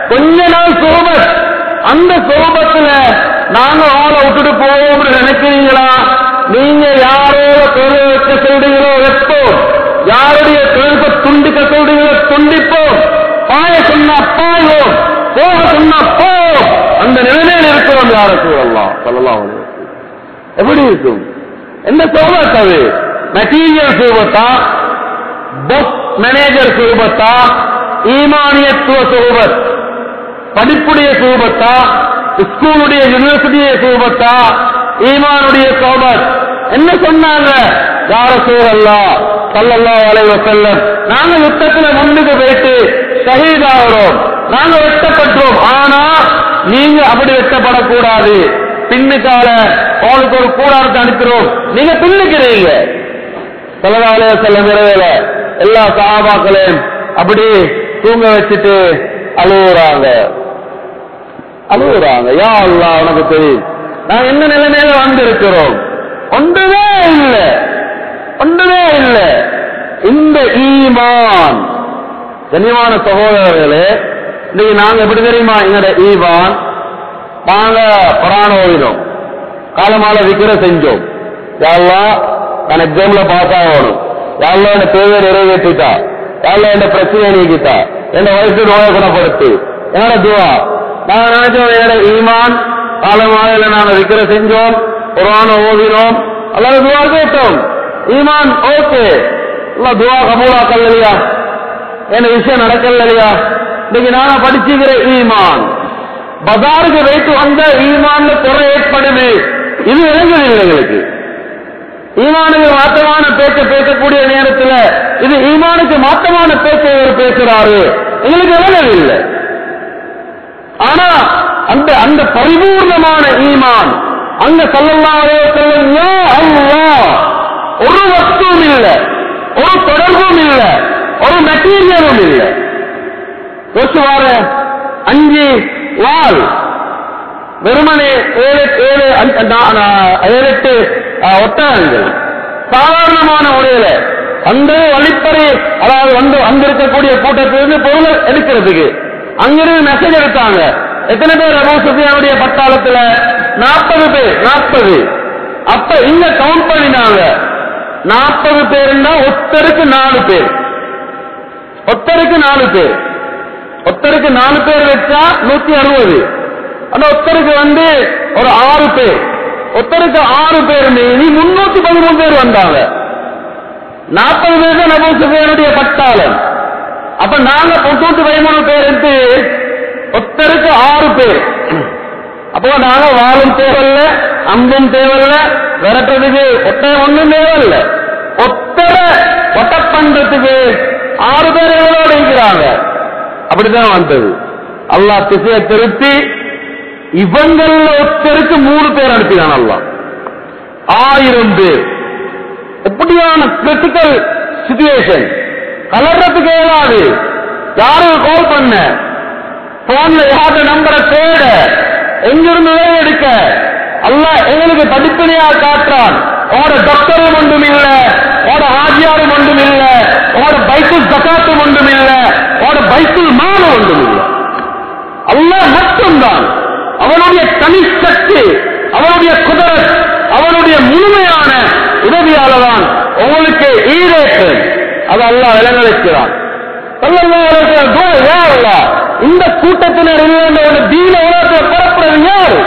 கொஞ்ச நாள் சோபத் அந்த சோபத்துல நாங்க ஆளை விட்டுட்டு போவோம்னு நினைக்கிறீங்களா நீங்க யாரோட தொழில் வைக்க சொல்றீங்களோ வைப்போம் யாருடைய தொழில்ப துண்டிக்க சொல்றீங்களோ துண்டிப்போம் பாய சொன்னா பாயோம் போக சொன்னா போவோம் அந்த நிலைமையில் இருக்கிறோம் யார சூழல்லாம் சொல்லலாம் எப்படி இருக்கும் என்ன சோபத் அது மெட்டீரியல் சோபத்தா பொஸ் மேனேஜர் சோபத்தா ஈமானியத்துவ சோபத் படிப்புடைய சூபத்தா ஸ்கூலுடைய யூனிவர்சிட்டிய சூபத்தா ஈமானுடைய சோபத் என்ன சொன்னாங்க யார சூழல்லா சல்லல்லா அலைவ செல்லம் நாங்க யுத்தத்துல முன்னுக்கு போயிட்டு ஷஹீதாகிறோம் நாங்க வெட்டப்பட்டோம் ஆனா நீங்க அப்படி வெட்டப்படக்கூடாது பின்னுக்கால உங்களுக்கு ஒரு கூடாரத்தை அனுப்புறோம் நீங்க பின்னுக்கிறீங்க சல்லல்லாஹு செல்லம் இரவேல எல்லா சஹாபாக்களையும் அப்படி தூங்க வச்சுட்டு அழுகுறாங்க அழுகுறாங்க யா அல்லாஹ் உனக்கு தெரியும் நான் என்ன நிலைமையில வந்திருக்கிறோம் ஒன்றுமே இல்லை ஒன்றுமே இல்லை இந்த ஈமான் கனிவான சகோதரர்களே இன்னைக்கு நாங்க எப்படி தெரியுமா எங்களோட ஈமான் நாங்க புராண ஓதினோம் காலமால விக்கிர செஞ்சோம் யாரெல்லாம் நான் எக்ஸாம்ல பாஸ் ஆகணும் யாரெல்லாம் என்ன தேவையை நிறைவேற்றிட்டா யாரெல்லாம் என்ன பிரச்சனையை நீக்கிட்டா என்ன வயசு நோயை குணப்படுத்து என்னோட துவா நான் நினைச்சோம் என்னோட ஈமான் காலமாலையில நாங்க விக்கிர செஞ்சோம் குரான ஓதினோம் அல்லது துவா கேட்டோம் ஈமான் ஓகே இல்ல துவா கபூலாக்கல் இல்லையா என்ன விஷயம் நடக்கல இல்லையா இன்னைக்கு நாங்க படிச்சுக்கிற ஈமான் பஜாருக்கு வைத்து வந்த ஈமான்ல குறை ஏற்படுது இது விளங்குதில்லை எங்களுக்கு ஈமானுக்கு மாற்றமான பேச்ச பேசக்கூடிய நேரத்துல இது ஈமானுக்கு மாற்றமான பேச்சை இவர் பேசுறாரு எங்களுக்கு விளங்கவில்லை ஆனா அந்த அந்த பரிபூர்ணமான ஈமான் அங்க சொல்லல்லாவே சொல்லும் யா அல்லாஹ் ஒரு வஸ்துவும் இல்ல ஒரு தொடர்பும் இல்ல ஒரு மெட்டீரியலும் இல்ல யோசிச்சு பாரு அஞ்சு வால் வெறுமனே ஏழு ஏழு அஞ்சு- நா- நா- ஏழு எட்டு அஹ், ஒட்டகங்கள் சாதாரணமான முறையில அந்த வழிப்பறை அதாவது வந்து வந்திருக்கக்கூடிய கூட்டத்திலிருந்து பொருளை எடுக்கிறதுக்கு அங்கிருந்து மெசேஜ் எடுத்தாங்க எத்தனை பேர் அபூ சுஃபியானுடைய பட்டாளத்துல நாற்பது பேர் நாற்பது அப்ப இங்க கவுண்ட் பண்ணினாங்க நாற்பது பேருன்னா ஒத்தருக்கு நாலு பேர் ஒத்தருக்கு நாலு பேர் ஒத்தருக்கு நாலு பேர் வச்சா நூத்தி அறுபது அந்த ஒத்தருக்கு வந்து ஒரு ஆறு பேர் ஒத்தருக்கு ஆறு பேர் மீறி முன்னூத்தி பதிமூணு பேர் வந்தாங்க நாற்பது பேர் தான் நபு சுஃபியானுடைய பட்டாளம் அப்ப நாங்க முன்னூத்தி பதிமூணு பேர் எடுத்து ஒத்தருக்கு ஆறு பேர் அப்போ நாங்க வாழும் தேவையில்ல அம்பும் தேவையில்ல விரட்டுறதுக்கு ஒட்டை ஒண்ணும் தேவையில்ல ஒத்தரை ஒட்ட பண்றதுக்கு ஆறு பேர் எவ்வளவு இருக்கிறாங்க அப்படித்தான் வந்தது அல்லாஹ் திசையை திருத்தி இவங்கள ஒருத்தருக்கு மூணு பேர் அனுப்பினான் அல்லாஹ் ஆயிரம் பேர் எப்படியான கிரிட்டிக்கல் சுச்சுவேஷன் கலர்றதுக்கு ஏதாவது யாருக்கு கால் பண்ண போன்ல யாரு நம்பரை தேட எங்கிருந்து வேலை எடுக்க அல்லாஹ் எங்களுக்கு படிப்பினையா காட்டுறான் உங்களோட டாக்டரும் ஒன்றும் இல்ல உங்களோட ஆஜியாரும் ஒன்றும் இல்ல உங்களோட பைக்குல் ஜக்காத்தும் ஒன்றும் இல்ல உங்களோட பைக்குல் மானும் ஒன்றும் இல்ல அல்லாஹ் மட்டும்தான் அவனுடைய தனிசக்தி அவனுடைய குதிரத் அவனுடைய முழுமையான உதவியாளர் உங்களுக்கு ஈரேற்று அது அல்லாஹ் விளங்கலிக்கிறான் ஸல்லல்லாஹு அலைஹி வஸல்லம் துஆ, யா அல்லாஹ், இந்த கூட்டத்தினர் இல்லைன்ற ஒரு தீன உலகத்தில் பரப்புறது யாரு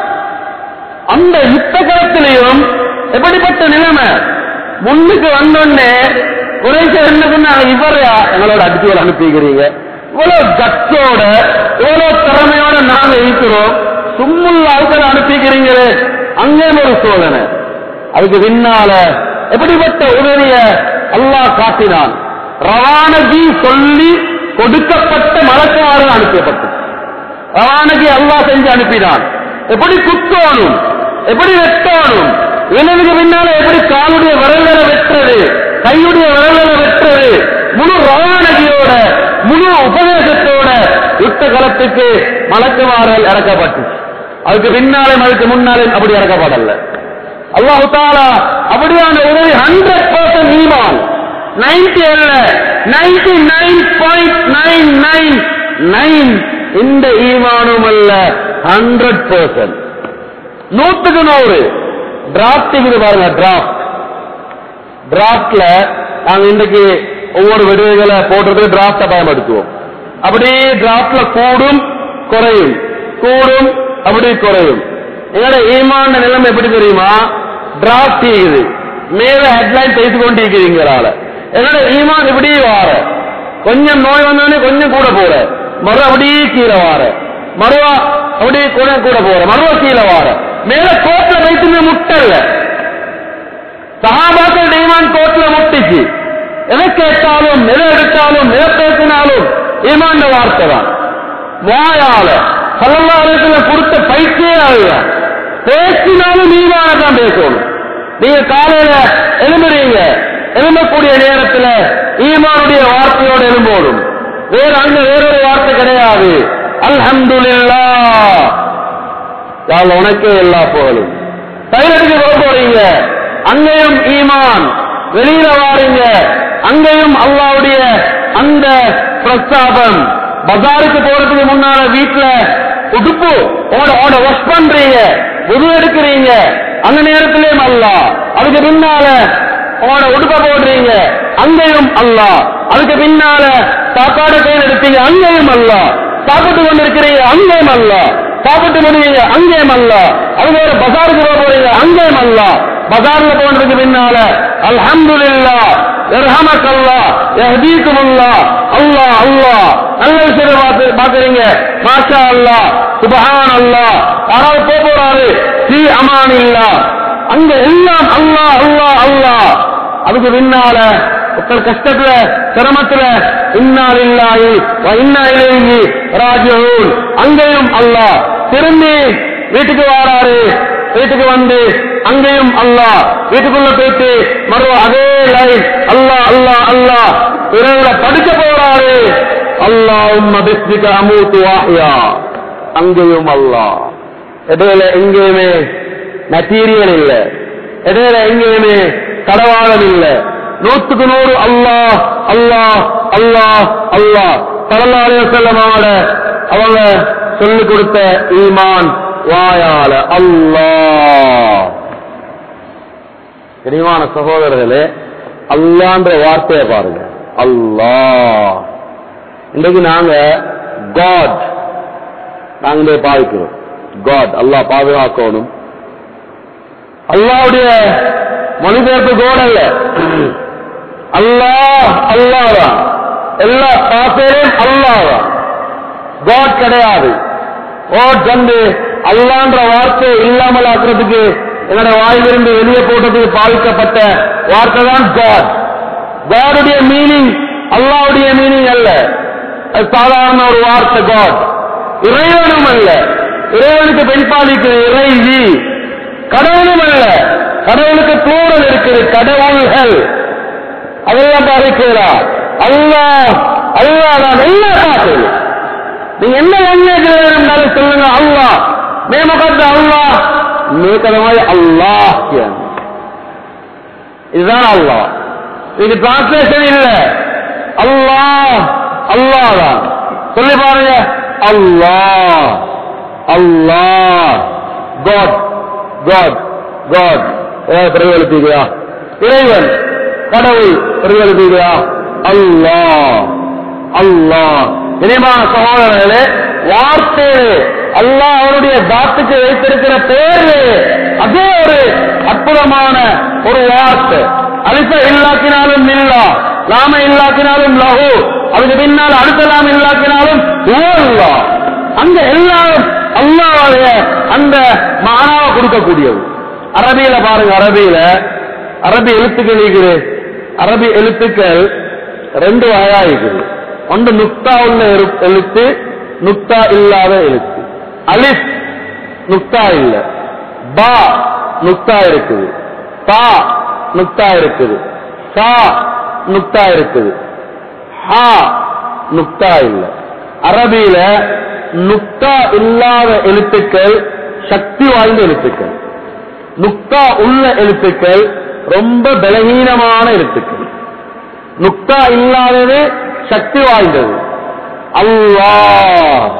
அந்த யுத்த காலத்திலையும் எப்படிப்பட்ட நிலைமை முன்னுக்கு வந்தோடனே குறைச என்ன சொன்னாங்க இவரையா எங்களோட அடிச்சுகள் அனுப்பிக்கிறீங்க இவ்வளவு கட்சோட இவ்வளவு திறமையோட நாங்க இருக்கிறோம் சும்முள்ள ஆட்களை அனுப்பிக்கிறீங்களே அங்கே ஒரு சோதனை அதுக்கு பின்னால எப்படிப்பட்ட உதவிய அல்லாஹ் காட்டினான் ரவானகி சொல்லி கொடுக்கப்பட்ட மலக்குமாறு அனுப்பப்பட்டது ரவானகி அல்லாஹ் செஞ்சு அனுப்பினான் எப்படி குத்தோணும் எப்படி வெட்டோணும் விலங்குக்கு பின்னால எப்படி காலுடைய விரல்களை வெட்டுறது கையுடைய விரல்களை வெட்டுறது முழு ரவானகியோட முழு உபதேசத்தோட யுத்த களத்துக்கு மலக்குமார்கள் இறக்கப்பட்டுச்சு அதுக்கு பின்னாலும் அதுக்கு முன்னாலும் அப்படி இறக்கப்படல அல்லாஹு தாலா அப்படியான உதவி ஹண்ட்ரட் பர்சன்ட் ஈமான் நைன்டி அல்ல ninety nine point nine nine nine இந்த ஈமானும் அல்ல ஹண்ட்ரட் பர்சன்ட் நூத்துக்கு நூறு டிராப்ட் இருக்குது பாருங்க டிராப்ட் டிராப்ட்ல நாங்க இன்றைக்கு ஒவ்வொரு விடுதிகளை போடுறதுக்கு டிராப்ட பயன்படுத்துவோம் அப்படி டிராப்ட்ல கூடும் குறையும் கூடும் அப்படி குறையும் எங்களோட ஈமான நிலைமை எப்படி தெரியுமா டிராப்ட் இருக்குது மேல ஹெட்லைன் செய்து கொண்டிருக்கிறீங்களால என்னோட ஈமான் இப்படி வார கொஞ்சம் நோய் வந்தோடனே கொஞ்சம் கூட போற மறு அப்படியே கீழே வார மறுவா அப்படியே கூட கூட போற மறுவா கீழே வார மேல கோட்ல வைத்துமே முட்டல்ல சகாபாக்கள் ஈமான் கோட்ல முட்டிச்சு எதை கேட்டாலும் எதை எடுத்தாலும் எதை பேசினாலும் ஈமான் வார்த்தை தான் வாயால பல்லவாரத்துல கொடுத்த பயிற்சியே அதுதான் பேசினாலும் ஈமான தான் பேசணும் நீங்க காலையில எழும்புறீங்க எழும்பக்கூடிய நேரத்துல ஈமானுடைய வார்த்தையோடு எழும்போடும் வேற அங்க வேறொரு வார்த்தை கிடையாது அல்ஹம்துலில்லா யாழ் உனக்கே எல்லா புகழும் தைலத்துக்கு போக போறீங்க அங்கேயும் ஈமான் வெளியில வாரீங்க அங்கேயும் அல்லாவுடைய அந்த பிரஸ்தாபம் பஜாருக்கு போறதுக்கு முன்னால வீட்டுல உடுப்பு ஓட ஓட வாஷ் பண்றீங்க உது எடுக்கிறீங்க அந்த நேரத்திலேயும் அல்லா அதுக்கு பின்னால ஓட உடுப்ப போடுறீங்க அங்கேயும் அல்லா அதுக்கு பின்னால சாப்பாடு கையில் எடுத்தீங்க அங்கேயும் அல்லா சாப்பிட்டு கொண்டிருக்கிறீங்க அங்கேயும் அல்லா சாப்பிட்டு முடிவீங்க அங்கேயும் அல்ல அது வேற பசாருக்கு போக போறீங்க அங்கேயும் அல்ல பசார்ல போனதுக்கு பின்னால அல்ஹம்துலில்லா இர்ஹமக் அல்லா யஹ்தீக்கும் அல்லா அல்லாஹ் அல்லாஹ் நல்ல விஷயம் பார்த்து பாக்குறீங்க மாஷா அல்லா சுபஹான் அல்லா யாராவது போக போறாரு ஸ்ரீ அமான் இல்லா அங்க எல்லாம் அல்லாஹ் அல்லாஹ் அல்லாஹ் அதுக்கு பின்னால ஒருத்தர் கஷ்டத்துல சிரமத்துல இன்னால் இல்லாயி இன்னா இலேயி ராஜூன் அங்கேயும் அல்லாஹ் திரும்பி வீட்டுக்கு வாராரு வீட்டுக்கு வந்து அங்கேயும் அல்லாஹ் வீட்டுக்குள்ள போயிட்டு மறு அதே லைன் அல்லாஹ் அல்லாஹ் அல்லாஹ் இரவுல படிக்க போறாரு அல்லாஹ் உம்ம பிஸ்மிக அமூத்து வாஹியா அங்கேயும் அல்லாஹ் இடையில எங்கேயுமே மெட்டீரியல் இல்ல இடையில எங்கேயுமே கடவாளம் இல்ல நூத்துக்கு நூறு அல்லாஹ் அல்லாஹ் அல்லாஹ் அல்லாஹ் சல்லல்லாஹு செல்லமாட அவங்க சொல்லிக் கொடுத்த ஈமான் வாயால அல்லாஹ் கனிவான சகோதரர்களே அல்லான்ற வார்த்தையை பாருங்க அல்லாஹ் இன்றைக்கு நாங்க காட் நாங்களே பாதிக்கிறோம் காட் அல்லாஹ் பாதுகாக்கணும் அல்லாவுடைய மொழிபெயர்ப்பு கோட் அல்ல அல்லாஹ் அல்லாஹ் தான் எல்லா பாசையிலும் அல்லாஹ் தான் காட் கிடையாது காட் வந்து அல்லான்ற வார்த்தை இல்லாமல் ஆக்குறதுக்கு என்னோட வாயிலிருந்து வெளியே போட்டதுக்கு பாதிக்கப்பட்ட வார்த்தை தான் காட் காடுடைய மீனிங் அல்லாவுடைய மீனிங் அல்ல அது சாதாரண ஒரு வார்த்தை காட் இறைவனும் அல்ல இறைவனுக்கு பெண்பாலிக்கு இறைவி கடவுளும் அல்ல கடவுளுக்கு தூரல் இருக்குது கடவுள்கள் அதெல்லாம் பாதிக்கிறா அல்லாஹ் அல்லாஹ் தான் எல்லா பாட்டு நீங்க என்ன லாங்குவேஜ்ல இருந்தாலும் சொல்லுங்க அல்லாஹ் மேம பார்த்து அல்லாஹ் மேற்கதமாய் அல்லாஹ் இதுதான் அல்லாஹ் இது டிரான்ஸ்லேஷன் இல்ல அல்லாஹ் அல்லாஹ் தான் சொல்லி பாருங்க Allah Allah God God God ஏதாவது பிரதிபலிப்பீங்களா இறைவன் கடவுள் பிரதிபலிப்பீங்களா அல்லாஹ் அல்லாஹ் இனிமான சகோதரர்களே வார்த்தையிலே அல்லாஹ் அவருடைய தாத்துக்கு வைத்திருக்கிற பேரு அதே ஒரு அற்புதமான ஒரு வார்த்தை அலிச இல்லாக்கினாலும் இல்லா லாம இல்லாக்கினாலும் லஹு அதுக்கு பின்னால் அடுத்த லாம் இல்லாக்கினாலும் ஹுவல்லா அங்க எல்லாரும் அல்லாவுடைய அந்த மானாவை கொடுக்கக்கூடியது அரபியில பாருங்க அரபியில அரபி எழுத்துக்கள் இருக்குது அரபி எழுத்துக்கள் ரெண்டு வகையா இருக்குது ஒன்று நுக்தா உள்ள எழு- எழுத்து நுக்தா இல்லாத எழுத்து அலிஃப் நுக்தா இல்ல பா நுக்தா இருக்குது தா நுக்தா இருக்குது சா நுக்தா இருக்குது ஹா நுக்தா இல்ல அரபியில நுக்தா இல்லாத எழுத்துக்கள் சக்தி வாய்ந்த எழுத்துக்கள் நுக்தா உள்ள எழுத்துக்கள் ரொம்ப பலகீனமான எழுத்துக்கள் நுக்தா இல்லாதது சக்தி வாய்ந்தது அல்லாஹ்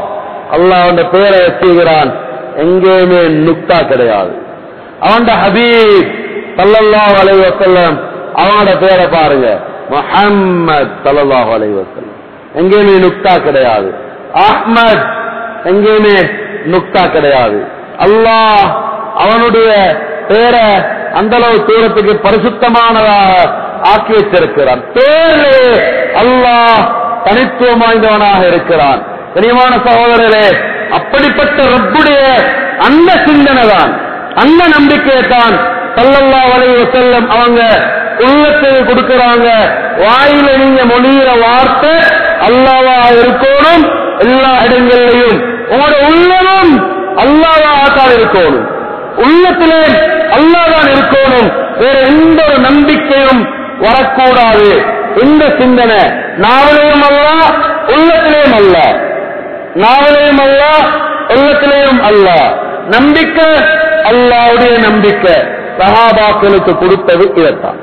அல்லாஹ் அவன் பேரை வச்சுக்கிறான் எங்கேயுமே நுக்தா கிடையாது அவன் ஹபீப் சல்லல்லாஹு அலைஹி வஸல்லம் அவனோட பேரை பாருங்க முஹம்மத் சல்லல்லாஹு அலைஹி வஸல்லம் எங்கேயுமே நுக்தா கிடையாது அஹ்மத் எங்கேயுமே நுக்தா கிடையாது அல்லாஹ் அவனுடைய பேரை அந்த அளவு தூரத்துக்கு பரிசுத்தமானதாக ஆக்கி வச்சிருக்கிறான் பேரிலே அல்லாஹ் தனித்துவம் வாய்ந்தவனாக இருக்கிறான் கனியமான சகோதரரே அப்படிப்பட்ட ரப்புடைய அந்த சிந்தனை தான் அந்த நம்பிக்கையை தான் சல்லல்லா வலைய செல்லம் அவங்க உள்ளத்துக்கு கொடுக்கறாங்க வாயில நீங்க மொழியிற வார்த்தை அல்லாவா இருக்கணும் எல்லா இடங்கள்லையும் உங்களோட உள்ளமும் அல்லாவாகத்தான் இருக்கணும் உள்ளத்திலே அல்லாதான் இருக்கணும் வேற எந்த ஒரு நம்பிக்கையும் வரக்கூடாது இந்த சிந்தனை நாவலையும் அல்ல உள்ளத்திலேயும் அல்ல நாவலையும் அல்ல உள்ளத்திலேயும் அல்ல நம்பிக்கை அல்லாவுடைய நம்பிக்கை சகாபாக்களுக்கு கொடுத்தது இதைத்தான்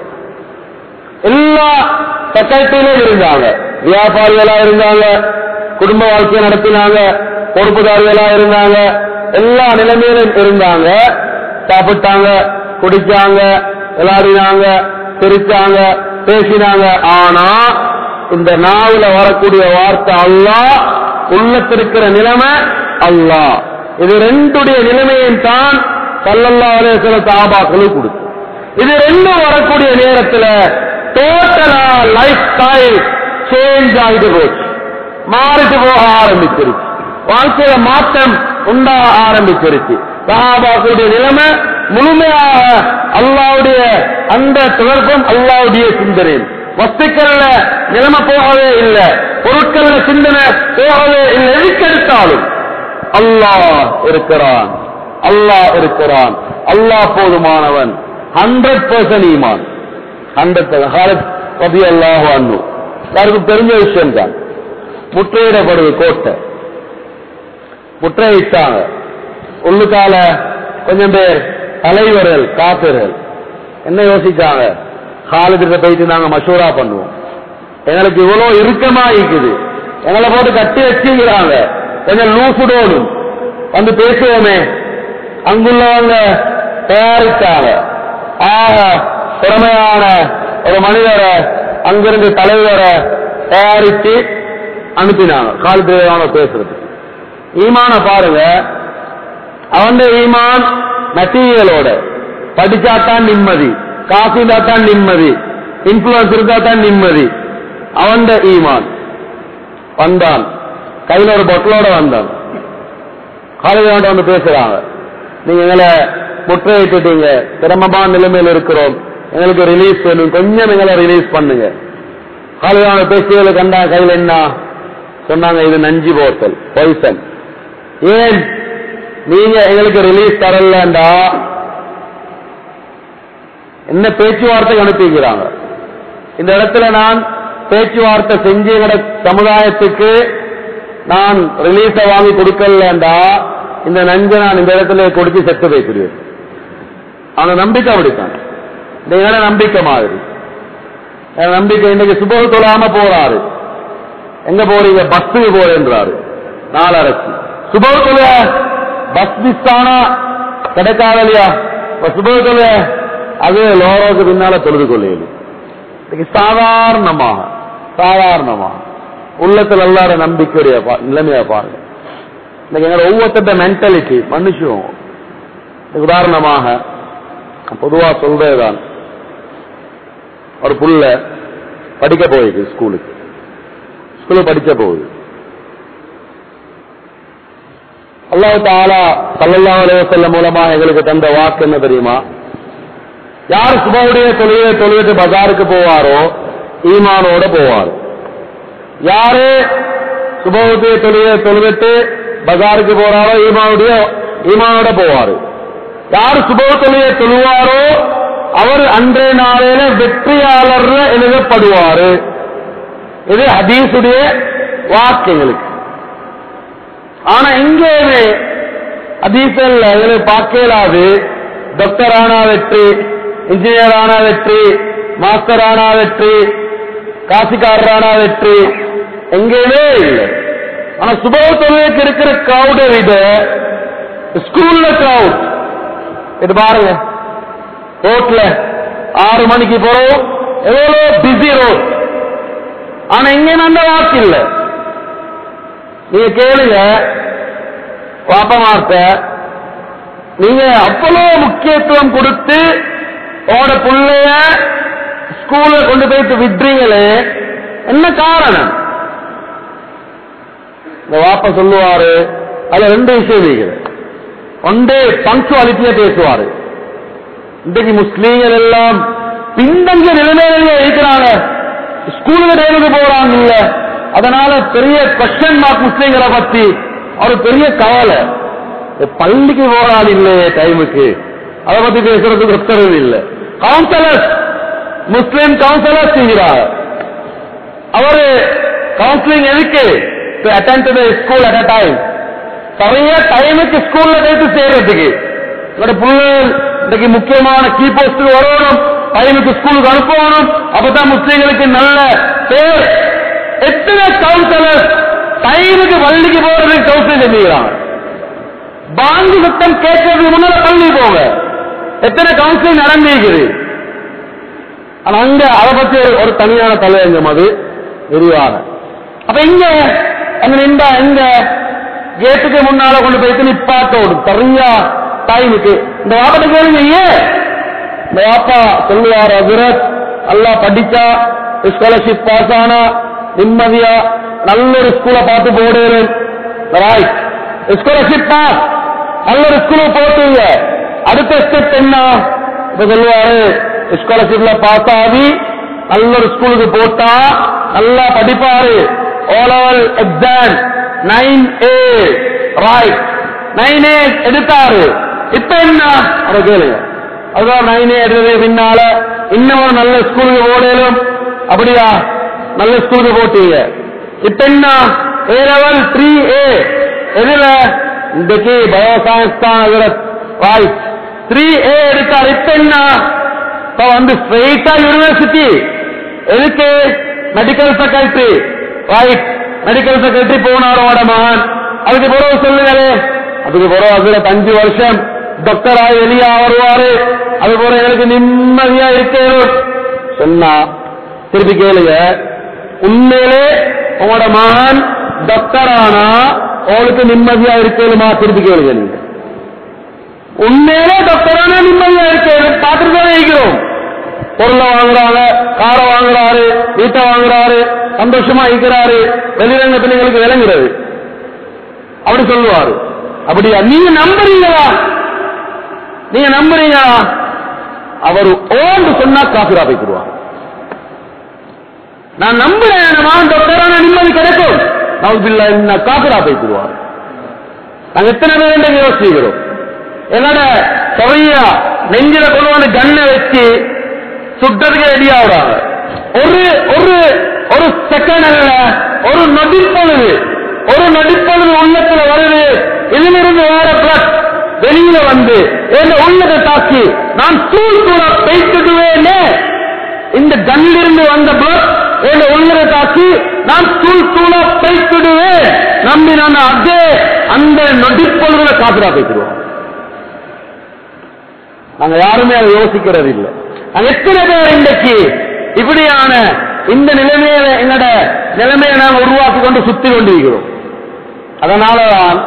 எல்லா சொசைட்டிலும் இருந்தாங்க வியாபாரிகளா இருந்தாங்க குடும்ப வாழ்க்கையை நடத்தினாங்க பொறுப்புதாரிகளா இருந்தாங்க எல்லா நிலைமையிலும் இருந்தாங்க சாப்பிட்டாங்க குடிச்சாங்க விளையாடினாங்க சிரிச்சாங்க பேசினாங்க ஆனா இந்த நாவுல வரக்கூடிய வார்த்தை அல்லாஹ் உள்ளத்திருக்கிற நிலைமை அல்லாஹ் இது ரெண்டுடைய நிலைமையும் தான் சல்லல்லா அலேசல தாபாக்களும் கொடுத்து இது ரெண்டும் வரக்கூடிய நேரத்துல டோட்டலா லைஃப் ஸ்டைல் சேஞ்ச் ஆகிட்டு போச்சு மாறிட்டு போக ஆரம்பிச்சிருச்சு வாழ்க்கையில மாற்றம் உண்டாக ஆரம்பிச்சிருச்சு சஹாபாக்களுடைய நிலைமை முழுமையாக அல்லாவுடைய அந்த தொடர்பும் அல்லாவுடைய சிந்தனை வஸ்துக்கள்ல நிலைமை போகவே இல்லை பொருட்கள்ல சிந்தனை போகவே இல்லை எதுக்கெடுத்தாலும் அல்லாஹ் இருக்கிறான் அல்லாஹ் இருக்கிறான் அல்லாஹ் போதுமானவன் ஹண்ட்ரட் பர்சன்ட் ஈமான் ஹண்ட்ரட் ஹாலத் பதி அல்லாஹ் அண்ணு யாருக்கும் தெரிஞ்ச விஷயம் தான் முற்றையிடப்படுது கோட்டை முற்றையிட்டாங்க உள்ளுக்கால கொஞ்சம் பேர் தலைவர்கள் காப்பீர்கள் என்ன யோசிச்சாங்க காலத்திட்ட போயிட்டு நாங்க மசூரா பண்ணுவோம் எங்களுக்கு இவ்வளவு இறுக்கமா இருக்குது எங்களை போட்டு கட்டி வச்சுக்கிறாங்க கொஞ்சம் லூசுடோனும் வந்து பேசுவோமே அங்குள்ளவங்க தயாரித்தாங்க ஆக திறமையான ஒரு மனிதரை அங்கிருந்து தலைவரை தயாரித்து அனுப்பினாங்க காலத்திலேயான பேசுறதுக்கு ஈமான பாருங்க அவன் ஈமான் மெட்டீரியலோட படிச்சாத்தான் நிம்மதி காசு தான் நிம்மதி இன்ஃபுளுன்ஸ் இருந்தா தான் நிம்மதி அவன் ஈமான் வந்தான் கையில ஒரு பொட்டலோட வந்தான் காலேஜ் வந்து பேசுறாங்க நீங்க எங்களை முற்றையிட்டுட்டீங்க சிரமமான நிலைமையில் இருக்கிறோம் எங்களுக்கு ரிலீஸ் வேணும் கொஞ்சம் எங்களை ரிலீஸ் பண்ணுங்க காலேஜ் பேசியதை கண்டா கையில் என்ன சொன்னாங்க இது நஞ்சு போத்தல் பொய்சன் ஏன் நீங்க எங்களுக்கு ரிலீஸ் தரலண்டா என்ன பேச்சுவார்த்தை அனுப்பிக்கிறாங்க இந்த இடத்துல நான் பேச்சுவார்த்தை செஞ்சு எங்கட சமுதாயத்துக்கு நான் ரிலீஸ வாங்கி கொடுக்கலண்டா இந்த நஞ்சை நான் இந்த இடத்துல கொடுத்து செத்து போய்க்கிறேன் அவங்க நம்பிக்கை அப்படித்தான் இந்த இட நம்பிக்கை மாதிரி என் நம்பிக்கை இன்னைக்கு சுப தொழாம போறாரு எங்க போறீங்க பஸ்ஸுக்கு போறேன்றாரு நாலரைக்கு சுப தொழ பஸ் மிஸ் ஆனா கிடைக்காத இல்லையா இப்ப சுப தொழ அது லோரோக்கு பின்னால தொழுது கொள்ளையிலும் இன்னைக்கு சாதாரணமாக சாதாரணமாக உள்ளத்தில் எல்லார நம்பிக்கையுடைய பா- நிலைமையை பாருங்க இன்னைக்கு எங்களோட ஒவ்வொருத்தட்ட மென்டாலிட்டி மனுஷன் இதுக்கு உதாரணமாக பொதுவா சொல்றதுதான் ஒரு புள்ள படிக்க போயிருக்கு ஸ்கூலுக்கு ஸ்கூலுக்கு படிக்க போகுது அல்லாஹ் தாலா சல்லல்லாஹு அலைஹி வஸல்லம் மூலமாக எங்களுக்கு தந்த வாக்கு என்ன தெரியுமா யார் சுபவுடைய தொழிலை தொழிலிட்டு பஜாருக்கு போவாரோ ஈமானோட போவார் யாரு சுபவுடைய தொழிலை தொழிலிட்டு பஜாருக்கு போறாரோ ஈமானுடைய ஈமானோட போவாரு யார் சுபவ தொழிலை தொழுவாரோ அவர் அன்றைய நாளையில வெற்றியாளர் எழுதப்படுவாரு இது ஹதீஸுடைய வாக்குகளுக்கு ஆனா இங்கேயுமே ஹதீசல்ல எங்களுக்கு பார்க்கலாது டாக்டர் ஆனா வெற்றி இன்ஜினியர் ஆனா வெற்றி மாஸ்டர் ஆனா வெற்றி காசிக்காரர் ஆனா வெற்றி எங்கேயுமே இல்லை ஆனா சுபவ தொழுகைக்கு இருக்கிற கிரௌடை விட ஸ்கூல்ல கிரௌட் இது பாருங்க ரோட்ல ஆறு மணிக்கு போறோம் எவ்வளவு பிஸி ரோட் ஆனா இங்க அந்த வாக்கு இல்ல நீங்க கேளுங்க பாப்பமார்த்த நீங்க அவ்வளவு முக்கியத்துவம் கொடுத்து உங்களோட பிள்ளைய ஸ்கூல்ல கொண்டு போயிட்டு விடுறீங்களே என்ன காரணம் இந்த வாப்ப சொல்லுவாரு அதுல ரெண்டு விஷயம் இருக்குது ஒன்றே பங்க்சுவாலிட்டியா பேசுவாரு இன்றைக்கு முஸ்லீம்கள் எல்லாம் பின்தங்கிய நிலைமையிலேயே இருக்கிறாங்க ஸ்கூலுக்கு டைமுக்கு போறாங்க இல்ல அதனால பெரிய கொஸ்டின் மார்க் முஸ்லீம்களை பத்தி ஒரு பெரிய கவலை இந்த பள்ளிக்கு போறாள் இல்லையே டைமுக்கு அதை பத்தி பேசுறதுக்கு உத்தரவு இல்லை கவுன்சிலர்ஸ் முஸ்லீம் கவுன்சிலர்ஸ் செய்கிறார் அவரு கவுன்சிலிங் எதுக்கு to attend to school at a time சரியா டைமுக்கு ஸ்கூல்ல போயிட்டு சேர்றதுக்கு என்னோட பிள்ளைகள் இன்னைக்கு முக்கியமான கீ போஸ்டுக்கு வரணும் டைமுக்கு ஸ்கூலுக்கு அனுப்பணும் அப்பதான் முஸ்லீம்களுக்கு நல்ல பேர் எத்தனை கவுன்சிலர் டைமுக்கு பள்ளிக்கு போறதுக்கு கவுன்சிலிங் செஞ்சுக்கிறாங்க பாங்கு சத்தம் கேட்கறதுக்கு முன்னால பள்ளி போங்க எத்தனை கவுன்சிலிங் நடந்திருக்குது ஆனா அங்க அதை பத்தி ஒரு- ஒரு தனியான தலையங்கம் அது விரிவான அப்ப இங்க அங்க நின்றா இங்க கேட்டுக்கு முன்னால கொண்டு போயிட்டு நிப்பாட்டோடும் சரியா டைமுக்கு இந்த வாப்பத்தை கேளுங்க ஏன் இந்த வாப்பா சொல்லுவார் ஹசரத் நல்லா படிச்சா ஸ்காலர்ஷிப் பாஸ் ஆனா நிம்மதியா நல்ல ஒரு ஸ்கூலை பார்த்து போடுறேன் ரைட் ஸ்காலர்ஷிப் பாஸ் நல்ல ஒரு ஸ்கூலை போட்டுங்க அடுத்த ஸ்டெப் என்ன இப்ப சொல்லுவாரு ஸ்காலர்ஷிப்ல பாஸ் ஆகி நல்ல ஒரு ஸ்கூலுக்கு போட்டா நல்லா படிப்பாரு O level exam nine A right nine A எடுத்தாரு இப்ப என்ன அதை கேளுங்க அதுதான் நைன் ஏ எடுத்தது பின்னால இன்னும் ஒரு நல்ல ஸ்கூலுக்கு போடலும் அப்படியா நல்ல ஸ்கூலுக்கு போட்டீங்க இப்ப என்ன ஏ லெவல் த்ரீ ஏ எதுல இன்றைக்கு பயோசயின்ஸ் தான் அதுல ரைட் த்ரீ ஏ எடுத்தார் இப்ப என்ன இப்ப வந்து ஸ்ட்ரெயிட்டா யூனிவர்சிட்டி எதுக்கு medical faculty right medical faculty போனார் அவட மகன் அதுக்கு பிறகு சொல்லுங்களே அதுக்கு பிறகு அதுல அஞ்சு வருஷம் டாக்டர் ஆகி வெளியா வருவாரு அது போல எனக்கு நிம்மதியா இருக்கணும் சொன்னா திருப்பி கேளுங்க உண்மையிலே உங்களோட மகன் டாக்டர் ஆனா உங்களுக்கு நிம்மதியா இருக்கணுமா திருப்பி கேளுங்க நீங்க உண்மையிலே டாக்டரான நிம்மதியா இருக்கணும் பார்த்துட்டு தானே இருக்கிறோம் பொருளை வாங்குறாங்க காரை வாங்குறாரு வீட்டை வாங்குறாரு சந்தோஷமா இருக்கிறாரு வெளிரங்க பிள்ளைங்களுக்கு விளங்குறது அப்படி சொல்லுவாரு அப்படியா நீங்க நம்புறீங்களா நீங்க நம்புறீங்களா அவர் ஓண்டு சொன்னா காசுரா போய்க்கிடுவார் நான் நம்புறேன் என் மகன் டாக்டரான நிம்மதி கிடைக்கும் நவுபில்லா என்ன காசுரா போய்க்கிடுவார் நாங்க எத்தனை பேர் இன்றைக்கு யோசிக்கிறோம் என்னோட சரியா நெஞ்சில கொண்டு வந்து கண்ணை வச்சு சுட்டதுக்கு ரெடி ஆகுறாங்க ஒரு ஒரு ஒரு செகண்ட் அல்ல ஒரு நொடிப்பொழுது ஒரு நொடிப்பொழுது உள்ளத்துல வருது இதிலிருந்து வேற பிளஸ் வெளியில வந்து என் உள்ளத்தை தாக்கி நான் தூள் தூள பேசிடுவேனே இந்த கண்ணிலிருந்து வந்த பிளஸ் என் உள்ளத்தை தாக்கி நான் தூள் தூள பேசிடுவேன் நம்பி நான் அதே அந்த நொடிப்பொழுதுல காத்துரா பேசிடுவோம் நாங்க யாருமே அதை யோசிக்கிறது இல்லை நாங்க எத்தனை பேர் இன்றைக்கு இப்படியான இந்த நிலைமையில என்னோட நிலைமையை நாங்கள் உருவாக்கி கொண்டு சுத்தி கொண்டிருக்கிறோம் அதனாலதான்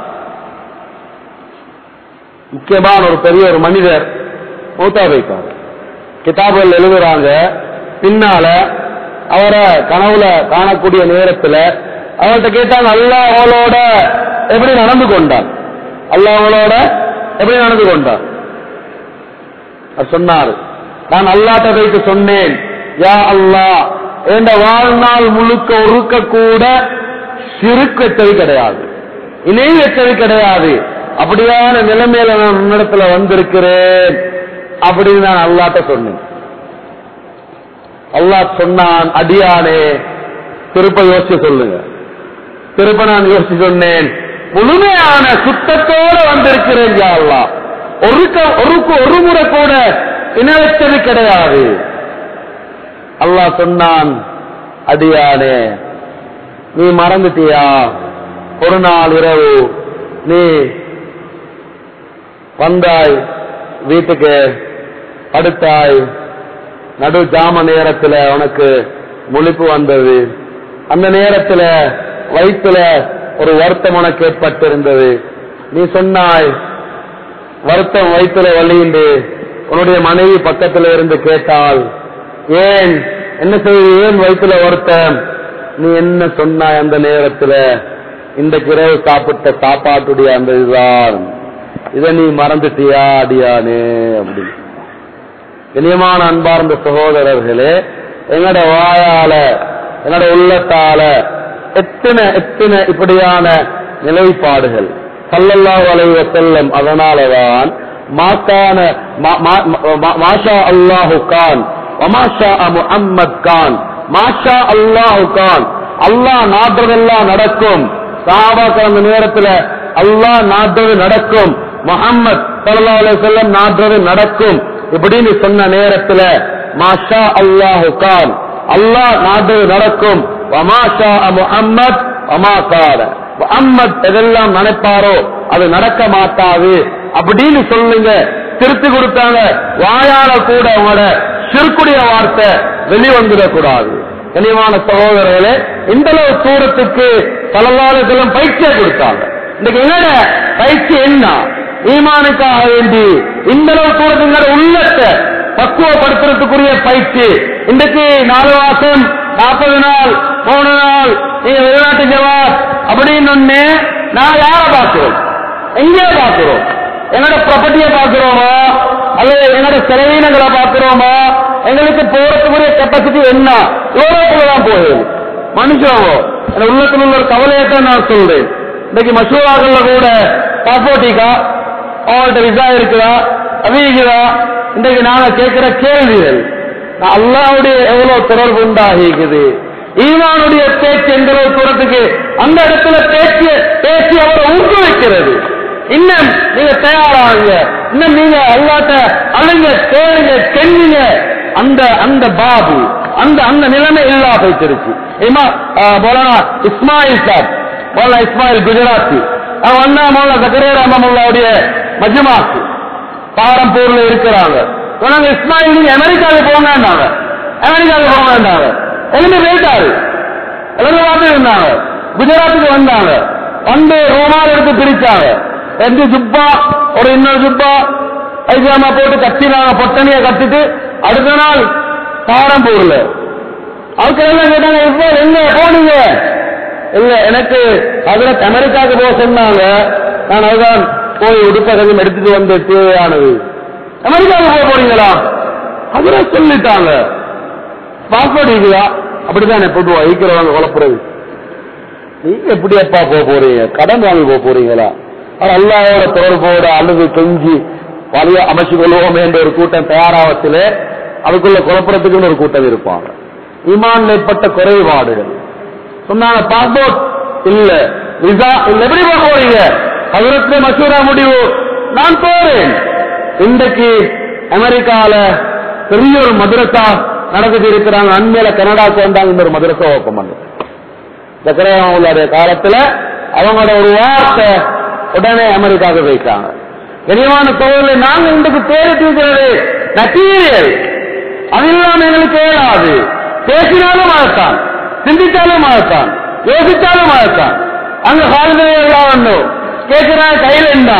முக்கியமான ஒரு பெரிய ஒரு மனிதர் மூத்தா வைப்பார் கிதாபுகள் எழுதுறாங்க பின்னால அவரை கனவுல காணக்கூடிய நேரத்துல அவர்கிட்ட கேட்டாங்க அல்லாஹ் அவளோட எப்படி நடந்து கொண்டார் அல்லாஹ் அவளோட எப்படி நடந்து கொண்டார் அவர் சொன்னார் நான் அல்லாட்ட வைத்து சொன்னேன் யா அல்லாஹ் என்ற வாழ்நாள் முழுக்க ஒருக்க கூட சிறுக்கு வச்சது கிடையாது இணை வச்சது கிடையாது அப்படியான நிலைமையில நான் உன்னிடத்துல வந்திருக்கிறேன் அப்படின்னு நான் அல்லாட்ட சொன்னேன் அல்லாஹ் சொன்னான் அடியானே திருப்ப யோசிச்சு சொல்லுங்க திருப்ப நான் யோசிச்சு சொன்னேன் முழுமையான சுத்தத்தோடு வந்திருக்கிறேன் யா அல்லாஹ் ஒரு க- ஒரு கு- ஒரு முறை கூட இணைச்சது கிடையாது அல்லாஹ் சொன்னான் அடியானே நீ மறந்துட்டியா ஒரு நாள் இரவு நீ வந்தாய் வீட்டுக்கு படுத்தாய் நடு ஜாம நேரத்துல உனக்கு முழிப்பு வந்தது அந்த நேரத்துல வயிற்றுல ஒரு வருத்தம் உனக்கு ஏற்பட்டிருந்தது நீ சொன்னாய் வருத்தம் வயிற்றுல வலியுண்டு உன்னுடைய மனைவி பக்கத்துல இருந்து கேட்டால் ஏன் என்ன செய்து ஏன் வயிற்றுல வருத்தம் நீ என்ன சொன்னாய் அந்த நேரத்துல இந்த இரவு சாப்பிட்ட சாப்பாட்டுடைய அந்த இதுதான் இதை நீ மறந்துட்டியா அடியானே அப்படின்னு இனியமான அன்பார்ந்த சகோதரர்களே எங்கட வாயால எங்கட உள்ளத்தால எத்தனை எத்தனை இப்படியான நிலைப்பாடுகள் சல்லல்லாஹு அலைஹி வஸல்லம் அதனாலதான் மாக்கான மா- மா- மா- மாஷா அல்லாஹு கான் வமாஷா முஹம்மத் கான் மாஷா அல்லாஹு கான் அல்லாஹ் நாடுறதெல்லாம் நடக்கும் சஹாபாக்கள் அந்த நேரத்துல அல்லாஹ் நாடுறது நடக்கும் முஹம்மத் ஸல்லல்லாஹு அலைஹி வஸல்லம் நாடுறது நடக்கும் இப்படின்னு சொன்ன நேரத்துல மாஷா அல்லாஹு கான் அல்லாஹ் நாடுறது நடக்கும் வமாஷா முஹம்மத் வமா கான முஹம்மத் எதெல்லாம் நினைப்பாரோ அது நடக்க மாட்டாது அப்படின்னு சொல்லுங்க திருத்தி கொடுத்தாங்க வாயால கூட உங்களோட சிறுக்குடைய வார்த்தை வெளிவந்துடக்கூடாது கனிவான சகோதரர்களே இந்த அளவு தூரத்துக்கு பலவாளர்களும் பயிற்சியை கொடுத்தாங்க இன்னைக்கு என்னோட பயிற்சி என்ன ஈமானுக்காக வேண்டி இந்த அளவு தூரத்துங்கிற உள்ளத்தை பக்குவப்படுத்துறதுக்குரிய பயிற்சி இன்றைக்கு நாலு மாசம் நாற்பது நாள் மூணு நாள் நீங்க வெளிநாட்டு ஜவாப் அப்படின்னு ஒண்ணு நான் யார பார்க்கிறோம் எங்கே பார்க்கிறோம் என்னோட ப்ராப்பர்ட்டியை பார்க்கிறோமா அல்லது என்னோட செலவீனங்களை பார்க்கிறோமா எங்களுக்கு போறதுக்குரிய கெப்பாசிட்டி என்ன யூரோப்புல தான் போகுது மனுஷன் என் உள்ளத்துல உள்ள ஒரு கவலையை தான் நான் சொல்றேன் இன்னைக்கு மசூராக்கள்ல கூட பாஸ்போர்ட்டிக்கா அவங்கள்ட்ட விசா இருக்குதா அவிக்குதா இன்றைக்கு நாங்க கேட்கிற கேள்விகள் நான் அல்லாவுடைய எவ்வளவு தொடர்பு உண்டாகிக்குது ஈமானுடைய பேச்சு எந்த அளவு தூரத்துக்கு அந்த இடத்துல பேச்சு பேசி அவரை ஊக்குவிக்கிறது இன்னும் நீங்க தயாராகுங்க இன்னும் நீங்க அல்லாட்ட அழுங்க கேளுங்க கெண்ணுங்க அந்த அந்த பாபு அந்த அந்த நிலைமை இல்லா போயிட்டிருச்சு இமா போலனா இஸ்மாயில் சாப் மோலா இஸ்மாயில் குஜராத்தி அவன் வந்தா மோலா சக்கரே ராமமுல்லாவுடைய மஜ்மாக்கு பாரம்பூர்ல இருக்கிறாங்க சொன்னாங்க இஸ்மாயில் நீங்க அமெரிக்காவுக்கு போங்கன்னாங்க அமெரிக்காவுக்கு போங்கன்னாங்க எல்லாமே போயிட்டாரு எல்லாரும் பார்த்து இருந்தாங்க குஜராத்துக்கு வந்தாங்க வந்து ரூமால் எடுத்து பிரிச்சாங்க ரெண்டு ஜுப்பா ஒரு இன்னொரு ஜுப்பா ஐஜாமா போட்டு கட்டினாங்க பொட்டனிய கட்டிட்டு அடுத்த நாள் பாரம்பூர்ல அவங்க எல்லாம் கேட்டாங்க இப்போ எங்க போனீங்க இல்ல எனக்கு அதுல அமெரிக்காவுக்கு போக சொன்னாங்க நான் அதுதான் போய் உடுப்ப கொஞ்சம் எடுத்துட்டு வந்து தேவையானது அமெரிக்காவுக்கு போக போறீங்களா அதுல சொல்லிட்டாங்க பாஸ்போர்ட் இருக்குதா அப்படிதான் பொதுவா இருக்கிறவங்க குழப்புறது நீங்க எப்படி அப்பா போக போறீங்க கடன் வாங்கி போக போறீங்களா ஆனா அல்லாவோட தொடர்போட அழுது கெஞ்சி பழைய அமைச்சு கொள்வோம் என்ற ஒரு கூட்டம் தயாராவத்திலே அதுக்குள்ள குழப்பறதுக்குன்னு ஒரு கூட்டம் இருப்பாங்க ஈமான் ஏற்பட்ட குறைபாடுகள் சொன்னாங்க பாஸ்போர்ட் இல்ல விசா இல்ல எப்படி போக போறீங்க அதற்கு மசூரா முடிவு நான் போறேன் இன்றைக்கு அமெரிக்கால பெரிய ஒரு மதுரசா நடந்துட்டு இருக்கிறாங்க அண்மையில கனடாக்கு வந்தாங்க இந்த ஒரு மதுரசா ஓப்பன் பண்ணு சக்கரவாவுடைய காலத்துல அவங்களோட ஒரு வார்த்தை உடனே அமெரிக்காவுக்கு போயிட்டாங்க கனிவான கோவில நாங்க இன்றைக்கு தேடிட்டு இருக்கிறது மெட்டீரியல் அது இல்லாம எங்களுக்கு ஏறாது பேசினாலும் அழத்தான் சிந்தித்தாலும் அழத்தான் யோசித்தாலும் அழத்தான் அங்க கால்களை எல்லாம் ஒண்ணும் கேட்கிறா கையில என்ன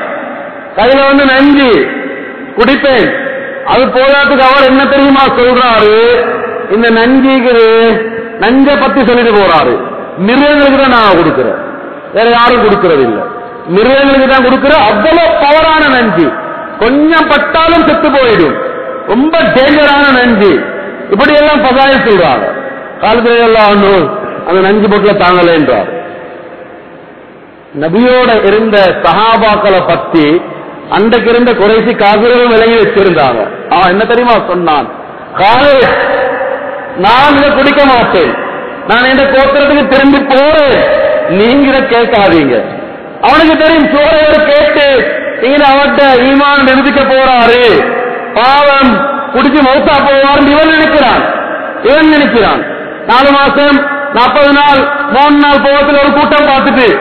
கையில வந்து நஞ்சு குடிப்பேன் அது போதாதுக்கு அவர் என்ன தெரியுமா சொல்றாரு இந்த நஞ்சிக்குது நஞ்ச பத்தி சொல்லிட்டு போறாரு மிருகங்களுக்கு தான் நான் கொடுக்கிறேன் வேற யாரும் கொடுக்கறது இல்ல மிருகங்களுக்கு தான் கொடுக்கிற அவ்வளவு பவரான நஞ்சு கொஞ்சம் பட்டாலும் செத்து போயிடும் ரொம்ப டேஞ்சரான நஞ்சு இப்படி எல்லாம் பதாயம் சொல்றாங்க காலத்துல எல்லாம் ஒண்ணும் அந்த நஞ்சு பொட்டில தாங்கல என்றார் நபியோட இருந்த சஹாபாக்களை பத்தி அன்றைக்கு இருந்த குறைசி காவிரவும் விலகி வச்சிருந்தாங்க அவன் என்ன தெரியுமா சொன்னான் காலேஜ் நான் இதை குடிக்க மாட்டேன் நான் இந்த கோத்திரத்துக்கு திரும்பி போறேன் நீங்க இதை கேட்காதீங்க அவனுக்கு தெரியும் சோழையோடு கேட்டு நீங்க அவன்கிட்ட ஈமான் நிரூபிக்க போறாரு பாவம் குடிச்சு மௌத்தா போவார் இவன் நினைக்கிறான் இவன் நினைக்கிறான் நாலு மாசம் நாற்பது நாள் மூணு நாள் போகத்துல ஒரு கூட்டம் பார்த்துட்டு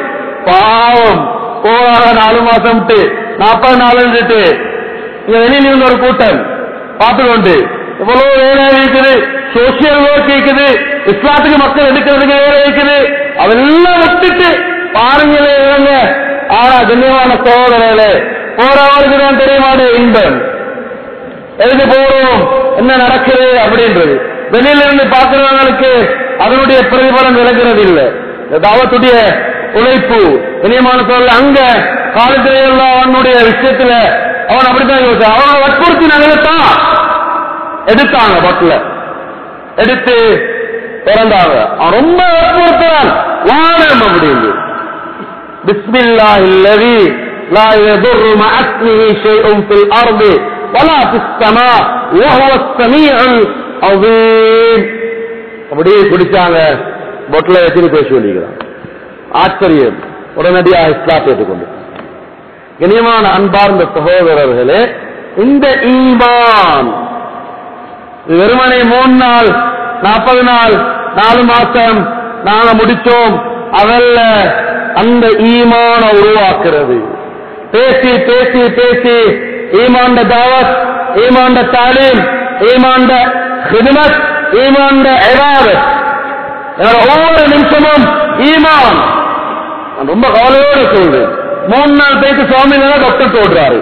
பாவம் போறாங்க நாலு மாசம் நாற்பது நாள் இருந்துட்டு இங்க வெளியில இருந்து ஒரு கூட்டம் பார்த்துக்கொண்டு இவ்வளவு வேலை இருக்குது சோசியல் ஒர்க் இருக்குது இஸ்லாத்துக்கு மக்கள் எடுக்கிறதுக்கு வேலை இருக்குது அதெல்லாம் விட்டுட்டு பாருங்களே இவங்க ஆனா கண்ணியமான சோதனையிலே போறவருக்கு தான் தெரியுமாடு இன்பம் எதுக்கு போறோம் என்ன நடக்குது அப்படின்றது வெளியில இருந்து பார்க்கிறவங்களுக்கு அதனுடைய பிரதிபலன் விளங்குறது இல்லை இந்த தாவத்துடைய உழைப்பு இனியமான சொல்ல அங்க காலத்தில அவனுடைய விஷயத்துல அவன் அப்படித்தான் யோசிச்சான் அவனை வற்புறுத்தி நகலத்தான் எடுத்தாங்க பட்டில எடுத்து பிறந்தாங்க அவன் ரொம்ப வற்புறுத்துறான் வானம் அப்படின்னு بسم الله الذي لا يضر مع اسمه شيء في الارض ولا في السماء وهو السميع العظيم அப்படியே குடிச்சாங்க பொட்டில வச்சுட்டு பேசி சொல்லிக்கிறான் ஆச்சரியம் உடனடியாக இஸ்லாத்தை ஏற்றுக்கொண்டு இனியமான அன்பார்ந்த சகோதரர்களே இந்த ஈமான் இது வெறுமனே மூணு நாள் நாற்பது நாள் நாலு மாசம் நாங்க முடிச்சோம் அதல்ல அந்த ஈமான உருவாக்குறது பேசி பேசி பேசி ஈமாண்ட தாவத் ஈமாண்ட தாலீம் ஈமாண்ட ஹிதுமத் ஈமாண்ட எவாதத் ஒவ்வொரு நிமிஷமும் ஈமான் நான் ரொம்ப கவலையோடு சொல்றேன் மூணு நாள் பேசி சுவாமி டாக்டர் ஓடுறாரு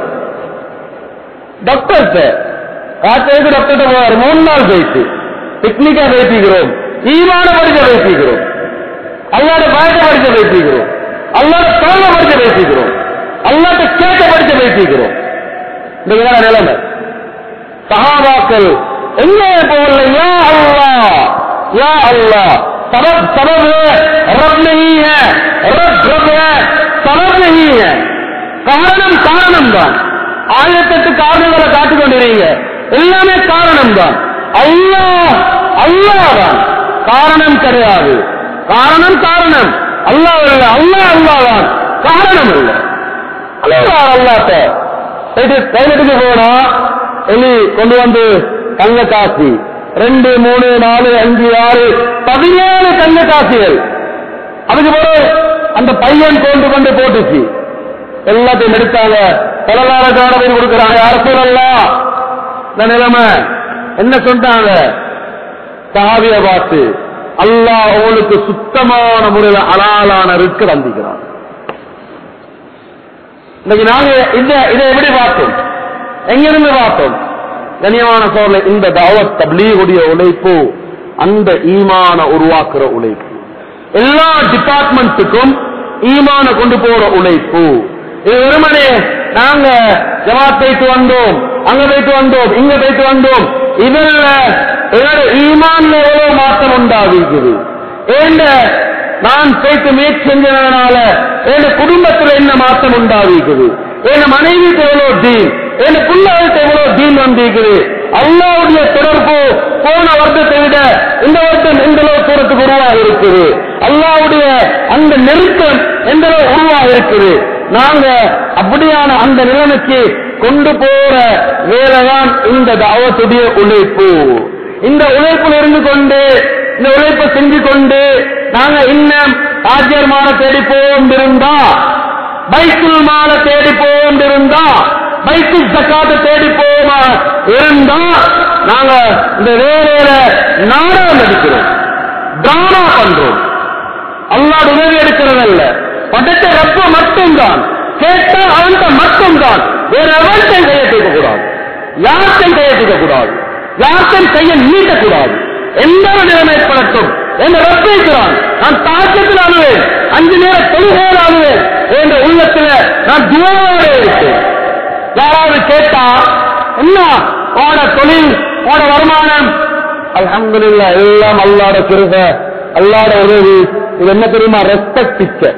டாக்டர் காய்ச்சலுக்கு டாக்டர் போவார் மூணு நாள் பேசி பிக்னிக்கா பேசிக்கிறோம் ஈமான படிக்க பேசிக்கிறோம் அல்லாட பயத்தை படிக்க பேசிக்கிறோம் அல்லாட தோல்வ படிக்க பேசிக்கிறோம் அல்லாட்ட கேட்ட படிக்க பேசிக்கிறோம் இந்த நிலைமை சஹாபாக்கள் எங்கே போகல யா அல்லா யா அல்லா सबब सबब है रब नहीं है रब रब है सबब नहीं है காரணம் காரணம் தான் ஆயிரத்தெட்டு காரணங்களை காட்டிக் கொண்டிருக்கீங்க எல்லாமே காரணம் தான் அல்லாஹ் அல்லாஹ் தான் காரணம் கிடையாது காரணம் காரணம் அல்லாஹ் இல்ல அல்லாஹ் அல்லாஹ் தான் காரணம் இல்லை அல்லாஹ் அல்லாத்த டைலட்டுக்கு போனா எலி கொண்டு வந்து தங்க காசி ரெண்டு மூணு நாலு அஞ்சு ஆறு பதினேழு தங்க காசிகள் அதுக்கு பிறகு அந்த பையன் கொண்டு கொண்டு போட்டுச்சு எல்லாத்தையும் எடுத்தாங்க பலவார காரணம் கொடுக்கிறாங்க யார சொல்லலாம் இந்த நிலைமை என்ன சொன்னாங்க சாவிய பார்த்து அல்லாஹ் அவளுக்கு சுத்தமான முறையில் அலாலான ரிஸ்க் தந்திக்கிறான் இன்னைக்கு நாங்க இந்த இதை எப்படி பார்த்தோம் எங்கிருந்து பார்த்தோம் கனியமான சோழ இந்த தாவத் தப்லீகுடைய உழைப்பு அந்த ஈமான உருவாக்குற உழைப்பு எல்லா டிபார்ட்மெண்ட்டுக்கும் ஈமான கொண்டு போற உழைப்பு இது வெறுமனே நாங்க ஜமாத் போயிட்டு வந்தோம் அங்க போயிட்டு வந்தோம் இங்க போயிட்டு வந்தோம் இதுல என்னோட ஈமான்ல எவ்வளவு மாற்றம் உண்டாகிருக்குது ஏண்ட நான் போயிட்டு முயற்சி செஞ்சதுனால என் குடும்பத்துல என்ன மாற்றம் உண்டாகிருக்குது என் மனைவிக்கு எவ்வளவு டீன் என் பிள்ளைகளுக்கு எவ்வளவு டீன் வந்திருக்குது அல்லாவுடைய தொடர்பு போன வருடத்தை விட இந்த வருடம் எந்த அளவு தூரத்துக்கு உருவாக இருக்குது அல்லாவுடைய அந்த நெருக்கம் எந்த அளவு உருவாக இருக்குது நாங்க அப்படியான அந்த நிலைமைக்கு கொண்டு போற வேலைதான் இந்த தாவத்துடைய உழைப்பு இந்த உழைப்பில் இருந்து கொண்டு இந்த உழைப்பை செஞ்சு கொண்டு நாங்க இன்னும் ஆஜர் மால தேடி போந்திருந்தா பைக்குல் மால தேடி போந்திருந்தா பைக்குல் சக்காத்தை தேடி போமா இருந்தா நாங்க இந்த வேலையில நாடகம் நடிக்கிறோம் டிராமா பண்றோம் அல்லாட உதவி எடுக்கிறதல்ல படைத்த ரப்ப மட்டும்தான் கேட்டா அவன்கிட்ட மட்டும்தான் வேற எவன்கிட்டையும் கையை தூக்க கூடாது யார்கிட்டையும் கையை தூக்க கூடாது யார்கிட்டையும் கையை நீட்டக்கூடாது எந்த ஒரு நிலைமை ஏற்படட்டும் என்ன ரப்பிக்கிறான் நான் தாக்கத்தில் அழுவேன் அஞ்சு நேர தொழுகையில் அழுவேன் என்ற உள்ளத்துல நான் துவாவோட இருக்கேன் யாராவது கேட்டா என்ன ஓட தொழில் ஓட வருமானம் அல்ஹம்துலில்லா எல்லாம் அல்லாட கிருப அல்லாட உதவி இது என்ன தெரியுமா ரெஸ்பெக்ட் பிக்சர்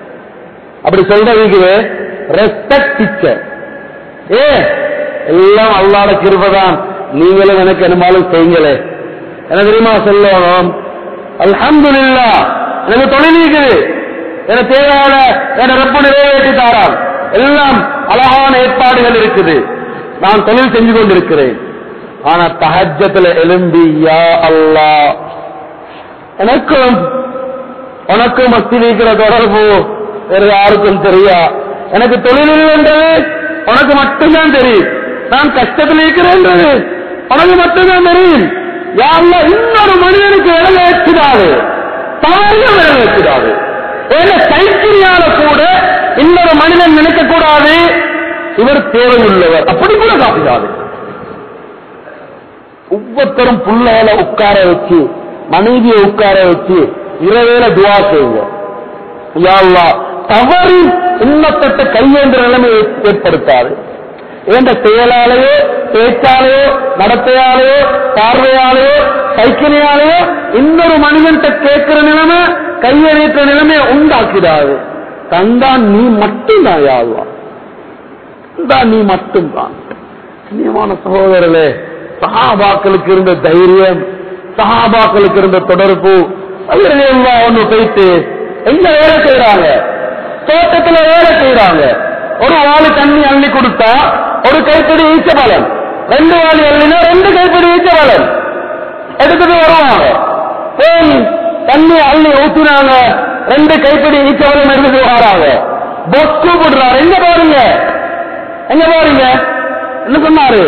அப்படி சொல்றதுக்கு ரெஸ்பெக்ட் பிக்சர் ஏ எல்லாம் அல்லாட கிருபதான் நீங்களும் எனக்கு என்னமாலும் செய்யுங்களே என்ன தெரியுமா சொல்லணும் அல்ஹம்துலில்லா எனக்கு தொழில் இருக்குது எனக்கு தேவையான என ரப்பு நிறைவேற்றி தாராம் எல்லாம் அழகான ஏற்பாடுகள் இருக்குது நான் தொழில் செஞ்சு கொண்டிருக்கிறேன் ஆனா தஹஜத்துல எலும்பி யா அல்லாஹ் எனக்கும் உனக்கும் மத்தியில் இருக்கிற தொடர்பு வேற யாருக்கும் தெரியா எனக்கு தொழில் இல்லைன்றது உனக்கு மட்டும்தான் தெரியும் நான் கஷ்டத்தில் இருக்கிறேன்றது உனக்கு மட்டும்தான் தெரியும் யாரெல்லாம் இன்னொரு மனிதனுக்கு இடம் ஏற்றுடாது தவறையும் இடம் ஏற்றுடாது ஏன்னா கைக்கிரியால கூட இன்னொரு மனிதன் நினைக்க கூடாது இவர் தேவையுள்ளவர் அப்படி கூட காப்பிடாது ஒவ்வொருத்தரும் புள்ளையில உட்கார வச்சு மனைவியை உட்கார வச்சு இரவேல துவா செய்யுங்க யா அல்லாஹ், தவறி உண்ணப்பட்ட கையேந்திர நிலைமை ஏற்படுத்தாது என்ற செயலாலேயோ பேச்சாலேயோ நடத்தையாலேயோ பார்வையாலேயோ சைக்கிளையாலேயோ இன்னொரு மனிதன்கிட்ட கேட்கிற நிலைமை கையை நீட்டுற நிலைமையை உண்டாக்கிடாது தந்தான் நீ மட்டும்தான் யாழ்வா தான் நீ மட்டும்தான் கண்ணியமான சகோதரர்களே சஹாபாக்களுக்கு இருந்த தைரியம் சஹாபாக்களுக்கு இருந்த தொடர்பு எல்லாம் ஒண்ணு போயிட்டு எங்க வேலை செய்யறாங்க தோட்டத்துல வேலை செய்யறாங்க ஒரு வாளி தண்ணி அள்ளி கொடுத்தா ஒரு கைப்பிடி ஈச்ச பலன் ரெண்டு வாளி அள்ளினா ரெண்டு கைப்பிடி ஈச்ச பலன் எடுத்துட்டு வருவாங்க போய் தண்ணி அள்ளி ஊத்தினாங்க ரெண்டு கைப்பிடி ஈச்ச பலன் எடுத்துட்டு வராங்க பொஸ் கூப்பிடுறாரு எங்க பாருங்க எங்க பாருங்க என்ன சொன்னாரு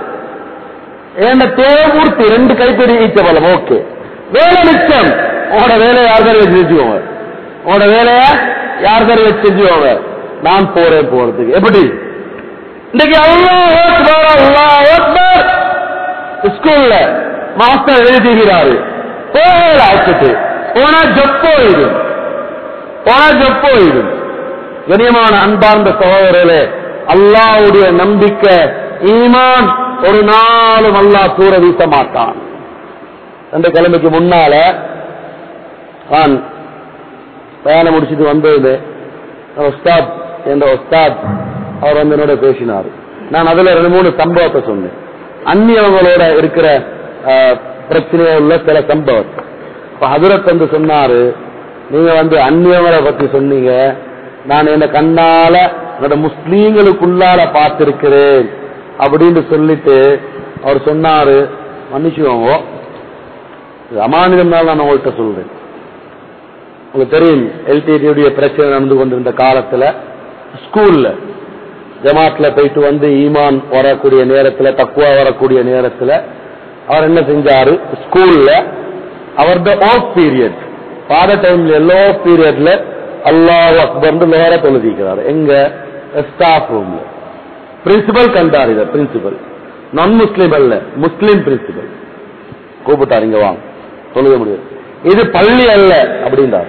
என்ன தேவமூர்த்தி ரெண்டு கைப்பிடி ஈச்ச பலம் ஓகே வேலை மிச்சம் உங்களோட வேலையை யார் தர வச்சு செஞ்சுக்கோங்க உங்களோட வேலைய யார் தர வச்சு செஞ்சுக்கோங்க நான் போறேன் போறதுக்கு எப்படி இன்னைக்கு அல்லாஹ் அக்பர் அல்லாஹ் அக்பர் ஸ்கூல்ல மாஸ்டர் எழுதிக்கிறாரு போகல ஆச்சுட்டு போனா ஜப்போ இது போனா ஜப்போ இது கனியமான அன்பார்ந்த சகோதரர்களே அல்லாஹ்வுடைய நம்பிக்கை ஈமான் ஒரு நாளும் அல்லாஹ் தூர வீச மாட்டான் ரெண்டு கிழமைக்கு முன்னால நான் பயணம் முடிச்சிட்டு வந்தது உஸ்தாத் என்ற உஸ்தாத் அவர் வந்து என்னோட பேசினார் நான் அதுல ரெண்டு மூணு சம்பவத்தை சொன்னேன் அந்நியவங்களோட இருக்கிற அஹ், பிரச்சனையா உள்ள சில சம்பவம் இப்ப ஹதுரத் வந்து சொன்னாரு நீங்க வந்து அந்நியவங்களை பத்தி சொன்னீங்க நான் என்ன கண்ணால என்னோட முஸ்லீம்களுக்குள்ளால பார்த்திருக்கிறேன் அப்படின்னு சொல்லிட்டு அவர் சொன்னாரு மன்னிச்சுக்கோங்க இது அமானிதம்னால நான் உங்கள்கிட்ட சொல்றேன் உங்களுக்கு தெரியும் எல்டிடியுடைய பிரச்சனை நடந்து கொண்டிருந்த காலத்துல ஸ்கூல்ல ஜமாத்ல போயிட்டு வந்து ஈமான் வரக்கூடிய நேரத்துல தக்குவா வரக்கூடிய நேரத்துல அவர் என்ன செஞ்சாரு ஸ்கூல்ல அவரது ஆஃப் பீரியட் பாட டைம்ல எல்லோ பீரியட்ல அல்லாஹ் அக்பர்னு நேர தொழுதிக்கிறார் எங்க ஸ்டாஃப் ரூம்ல பிரின்சிபல் கண்டார் இத பிரின்சிபல் நான் முஸ்லீம் அல்ல முஸ்லீம் பிரின்சிபல் கூப்பிட்டார் இங்க வாங்க சொல்லுக முடியாது இது பள்ளி அல்ல அப்படின்றார்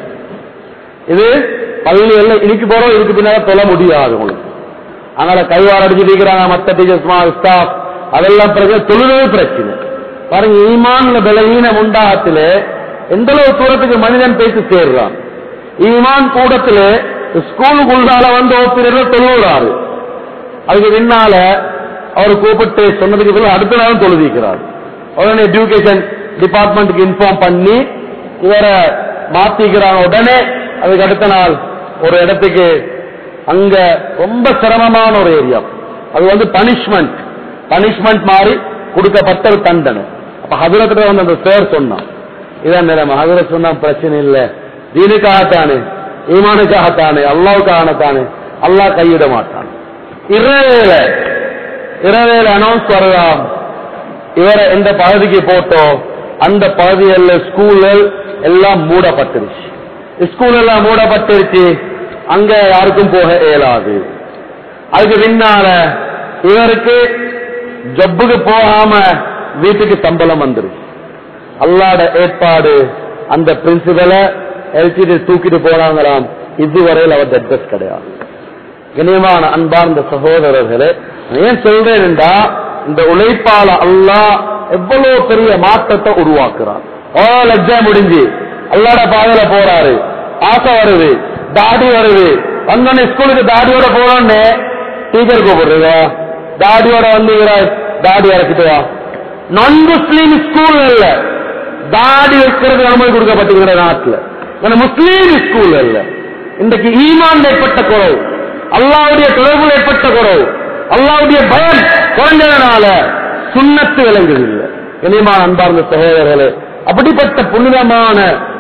இது பள்ளி அல்ல இன்னைக்கு போறோம் இதுக்கு பின்னால தொழ முடியாது உங்களுக்கு அதனால கைவார் அடிச்சு இருக்கிறாங்க மத்த டீச்சர்ஸ் ஸ்டாஃப் அதெல்லாம் பிரச்சனை தொழுவே பிரச்சனை பாருங்க ஈமான்ல பலவீனம் உண்டாகத்திலே எந்த அளவு தூரத்துக்கு மனிதன் பேசி சேர்றான் ஈமான் கூடத்துல ஸ்கூலுக்குள்ளால வந்து ஓப்பிரியர்ல தொழுகிறாரு அதுக்கு பின்னால அவர் கூப்பிட்டு சொன்னதுக்கு பிறகு அடுத்த நாளும் தொழுதிக்கிறார் உடனே எஜுகேஷன் டிபார்ட்மெண்ட்டுக்கு இன்ஃபார்ம் பண்ணி இவரை மாத்திக்கிறாங்க உடனே அதுக்கு அடுத்த நாள் ஒரு இடத்துக்கு அங்க ரொம்ப சிரமமான ஒரு ஏரியா அது வந்து பனிஷ்மெண்ட் பனிஷ்மெண்ட் மாதிரி கொடுக்கப்பட்ட ஒரு தண்டனை அப்ப ஹதுரத்துல வந்து அந்த சார் சொன்னான் இதான் நிலைமை ஹதுரத் சொன்னா பிரச்சனை இல்ல தீனுக்காகத்தானே ஈமானுக்காகத்தானே அல்லாவுக்காகத்தானே அல்லாஹ் கையிட மாட்டான் இரவேல இரவேல அனௌன்ஸ் வரலாம் இவரை எந்த பகுதிக்கு போட்டோம் அந்த பகுதியில் ஸ்கூல்கள் எல்லாம் மூடப்பட்டுருச்சு ஸ்கூல் எல்லாம் மூடப்பட்டுருச்சு அங்க யாருக்கும் போக இயலாது அதுக்கு பின்னால இவருக்கு ஜப்புக்கு போகாம வீட்டுக்கு சம்பளம் வந்துருச்சு அல்லாட ஏற்பாடு அந்த பிரின்சிபலை எல்சிடி தூக்கிட்டு போனாங்களாம் இதுவரையில் அவர் அட்ரஸ் கிடையாது கண்ணியமான அன்பார்ந்த சகோதரர்களே நான் ஏன் சொல்றேன்டா இந்த உழைப்பால அல்லாஹ் எவ்வளவு பெரிய மாற்றத்தை உருவாக்குறான் ஆல் எக்ஸாம் முடிஞ்சு அல்லாட பாதையில போறாரு ஆசை வருது தாடி வருது வந்தோடனே ஸ்கூலுக்கு தாடியோட போறோன்னு டீச்சர் கூப்பிடுறீங்க தாடியோட வந்தீங்களா தாடி இறக்கிட்டு வா நான் முஸ்லீம் ஸ்கூல் இல்ல தாடி வைக்கிறதுக்கு அனுமதி கொடுக்கப்பட்டிருக்கிற நாட்டுல ஆனா முஸ்லீம் ஸ்கூல் இல்ல இன்றைக்கு ஈமான் ஏற்பட்ட குறவு அல்லாவுடைய தொடர்பு ஏற்பட்ட குறவு அல்லாவுடைய பயம் குறைஞ்சதுனால சுண்ணத்து விளங்குதில்லை இனிமான அன்பார்ந்த சகோதரர்களே அப்படிப்பட்ட புனிதமான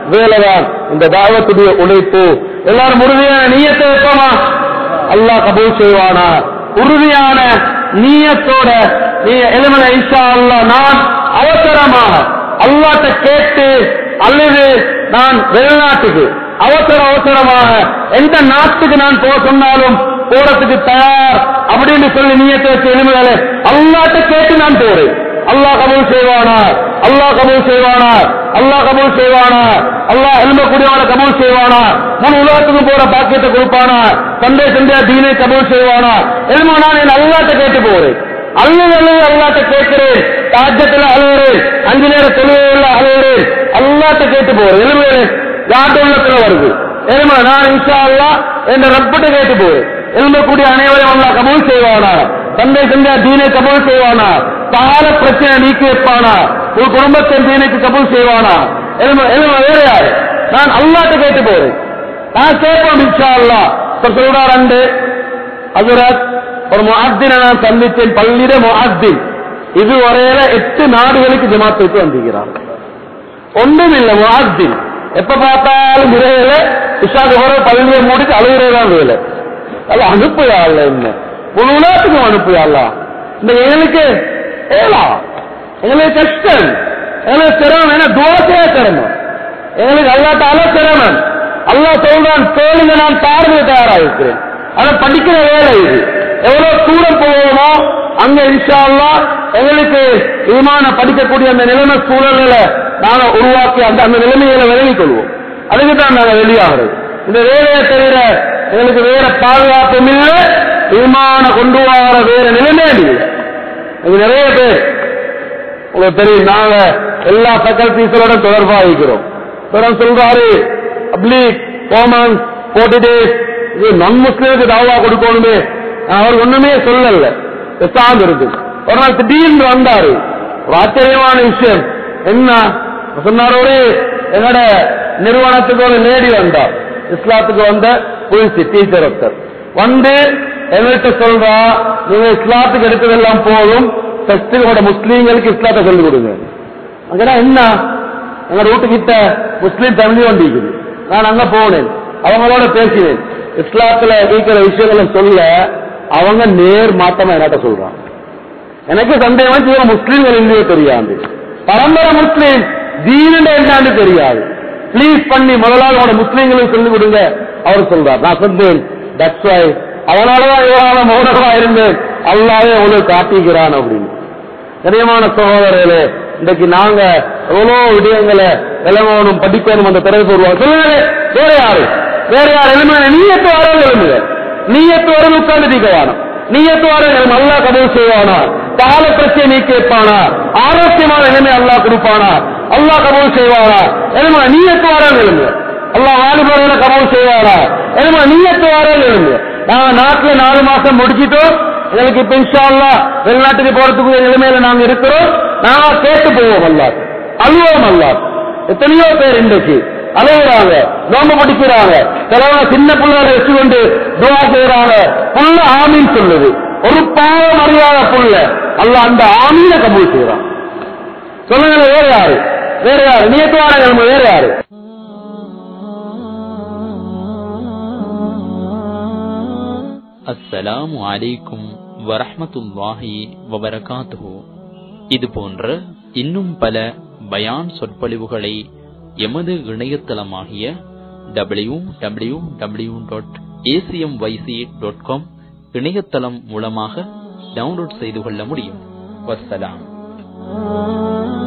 வேலைதான் இந்த தாவத்துடைய உழைப்பு எல்லாரும் உறுதியான நீயத்தை வைப்போமா அல்லாஹ் கபூல் செய்வானா உறுதியான நீயத்தோட நீ எலுமலை இன்ஷா அல்லாஹ் நான் அவசரமாக அல்லாட்ட கேட்டு அல்லது நான் வெளிநாட்டுக்கு அவசர அவசரமாக எந்த நாட்டுக்கு நான் போக சொன்னாலும் போறதுக்கு தயார் அப்படின்னு சொல்லி நீயத்தை வச்சு எலுமலை அல்லாட்ட கேட்டு நான் போறேன் அல்லாஹ் கபூல் செய்வானா அல்லாஹ் கபூல் செய்வானா அல்லாஹ் கபூல் செய்வானா அல்லாஹ் எலும்பக்கூடியவன கபூல் செய்வானா முழு உலகத்துக்கு போற பாக்கியத்தை கொடுப்பானா சண்டே சண்டே தீனை கபூல் செய்வானா எலும்பு நான் என் அல்லாட்ட கேட்டு போறேன் அல்லது அல்லது அல்லாட்ட கேட்கிறேன் தாஜத்துல அழுகிறேன் அஞ்சு நேர தொழுகையில் அழுகிறேன் அல்லாட்ட கேட்டு போறேன் எலும்பு யாட்டு உள்ளத்துல வருது எலும்பு நான் இன்ஷா அல்லா என்ற ரப்பிட்ட கேட்டு போறேன் எழும்பக்கூடிய அனைவரையும் அல்லாஹ் கபூல் செய்வானா தந்தை சந்தா தீனை கபூல் செய்வானா பால பிரச்சனை நீக்கி வைப்பானா ஒரு குடும்பத்தின் தீனைக்கு கபூல் செய்வானா எழும எழும வேற யாரு நான் அல்லாட்ட கேட்டு போறேன் நான் கேட்போம் இன்ஷா அல்லா இப்ப சொல்றார் அண்டு அதுராத் ஒரு முஅத்தினை நான் சந்தித்தேன் பள்ளியிட முஅத்தின் இது வரையில எட்டு நாடுகளுக்கு ஜமாத்துக்கு வந்திருக்கிறார் ஒன்றும் இல்லை முஅத்தின் எப்ப பார்த்தாலும் இறையில இஷாக்கு வர பள்ளியை மூடிட்டு அழுகிறதான் வேலை அல்ல அனுப்புயா அல்ல என்ன முழு உலகத்துக்கும் அனுப்புயா இந்த எங்களுக்கு ஏலா எங்களுக்கு கஷ்டம் எங்களுக்கு சிரமம் ஏன்னா துவாசையா சிரமம் எங்களுக்கு அல்லாட்டால சிரமம் அல்லாஹ் சொல்றான் கேளுங்க நான் பார்வை தயாரா இருக்கிறேன் ஆனா படிக்கிற வேலை இது எவ்வளவு தூரம் போவோமோ அங்க இன்ஷா அல்லாஹ் எங்களுக்கு ஈமான படிக்கக்கூடிய அந்த நிலைமை சூழல்களை நாங்க உருவாக்கி அந்த அந்த நிலைமைகளை விலகிக் கொள்வோம் அதுக்கு தான் நாங்க வெளியாகிறது இந்த வேலையை தவிர எங்களுக்கு வேற பாதுகாப்பும் இல்லை ஈமான கொண்டு வர வேற நிலைமை இல்லை இது நிறைய பேர் உங்களுக்கு தெரியும் நாங்க எல்லா ஃபேக்கல்டிஸோட தொடர்பாக இருக்கிறோம் பிறகு சொல்றாரு அப்ளீக் கோமன் போர்ட்டி டேஸ் இது நான் முஸ்லீமுக்கு தாவா கொடுக்கணுமே அவர் ஒண்ணுமே சொல்லல சார்ந்து இருக்கு ஒரு நாள் திடீர்னு வந்தாரு ஒரு ஆச்சரியமான விஷயம் என்ன சொன்னார் ஒரு எங்கட நிறுவனத்துக்கு ஒரு லேடி வந்தார் இஸ்லாத்துக்கு வந்த புதுசு டீச்சர் ஒருத்தர் வந்து எங்கள்கிட்ட சொல்றா நீங்க இஸ்லாத்துக்கு எடுத்ததெல்லாம் போதும் ஃபர்ஸ்ட் உங்களோட முஸ்லீம்களுக்கு இஸ்லாத்தை சொல்லிக் கொடுங்க அங்கதான் என்ன எங்க வீட்டுக்கிட்ட முஸ்லீம் தமிழ் வண்டி இருக்குது நான் அங்க போனேன் அவங்களோட பேசினேன் இஸ்லாத்துல இருக்கிற விஷயங்களை சொல்ல அவங்க நேர் மாத்தமா என்கிட்ட சொல்றாங்க எனக்கு சந்தேகம் இவங்க முஸ்லீம்கள் இல்லையோ தெரியாது பரம்பரை முஸ்லீம் தீனண்ட என்னன்னு தெரியாது ப்ளீஸ் பண்ணி முதலாவது உங்களோட முஸ்லீம்களுக்கு சொல்லிக் கொடுங்க அவர் சொல்றார் நான் சொன்னேன் தட்ஸ் வை அதனாலதான் இவரான மௌனமா இருந்தேன் அல்லாவே உங்களுக்கு காட்டிக்கிறான் அப்படின்னு கனியமான சகோதரர்களே இன்றைக்கு நாங்க எவ்வளவு விடயங்களை விளங்கணும் படிக்கணும் அந்த பிறகு வருவாங்க சொல்லுங்க வேற யாரு வேற யார் எலும்பு நீயத்து வர எழும்புங்க நீயத்து வர உட்கார்ந்து தீக்கவானம் நீயத்து வர அல்லா கபூல் செய்வானா கால பிரச்சனை நீக்கி வைப்பானா ஆரோக்கியமான நிலைமை அல்லாஹ் கொடுப்பானா அல்லாஹ் கபூல் செய்வானா எலும்பு நீயத்து வர எழும்புங்க அல்லாஹ் வாலிபர்களை கபூல் செய்வானா எலும்பு நீயத்து வர எழும்புங்க நாங்க நாட்டுல நாலு மாசம் முடிச்சிட்டோம் எங்களுக்கு இப்ப இன்ஷா அல்லாஹ் வெளிநாட்டுக்கு போறதுக்கு நிலைமையில நாங்க இருக்கிறோம் நாங்க கேட்டு போவோம் அல்லாஹ் அழுவோம் அல்லாஹ் எத்தனையோ பேர் இன்றைக்கு அழுகுறாங்க நோம்பு படிக்கிறாங்க சிலவங்க சின்ன பிள்ளைகளை வச்சுக்கொண்டு துவா செய்யறாங்க புள்ள ஆமீன் சொல்லுது ஒரு பாவம் அறியாத புள்ள அல்ல அந்த ஆமீனை கபூல் செய்யறான் சொல்லுங்க வேற யாரு வேற யாரு நியத்துவான கிழமை வேற யாரு அஸ்ஸலாமு அலைக்கும் வரஹ்மத்துல்லாஹி வபரகாத்துஹு இது போன்ற இன்னும் பல பயான் சொற்பொழிவுகளை எமது இணையதளமாகிய W W W dot ACM YC dot com இணையதளம் மூலமாக டவுன்லோட் செய்து கொள்ள முடியும் வஸ்ஸலாம்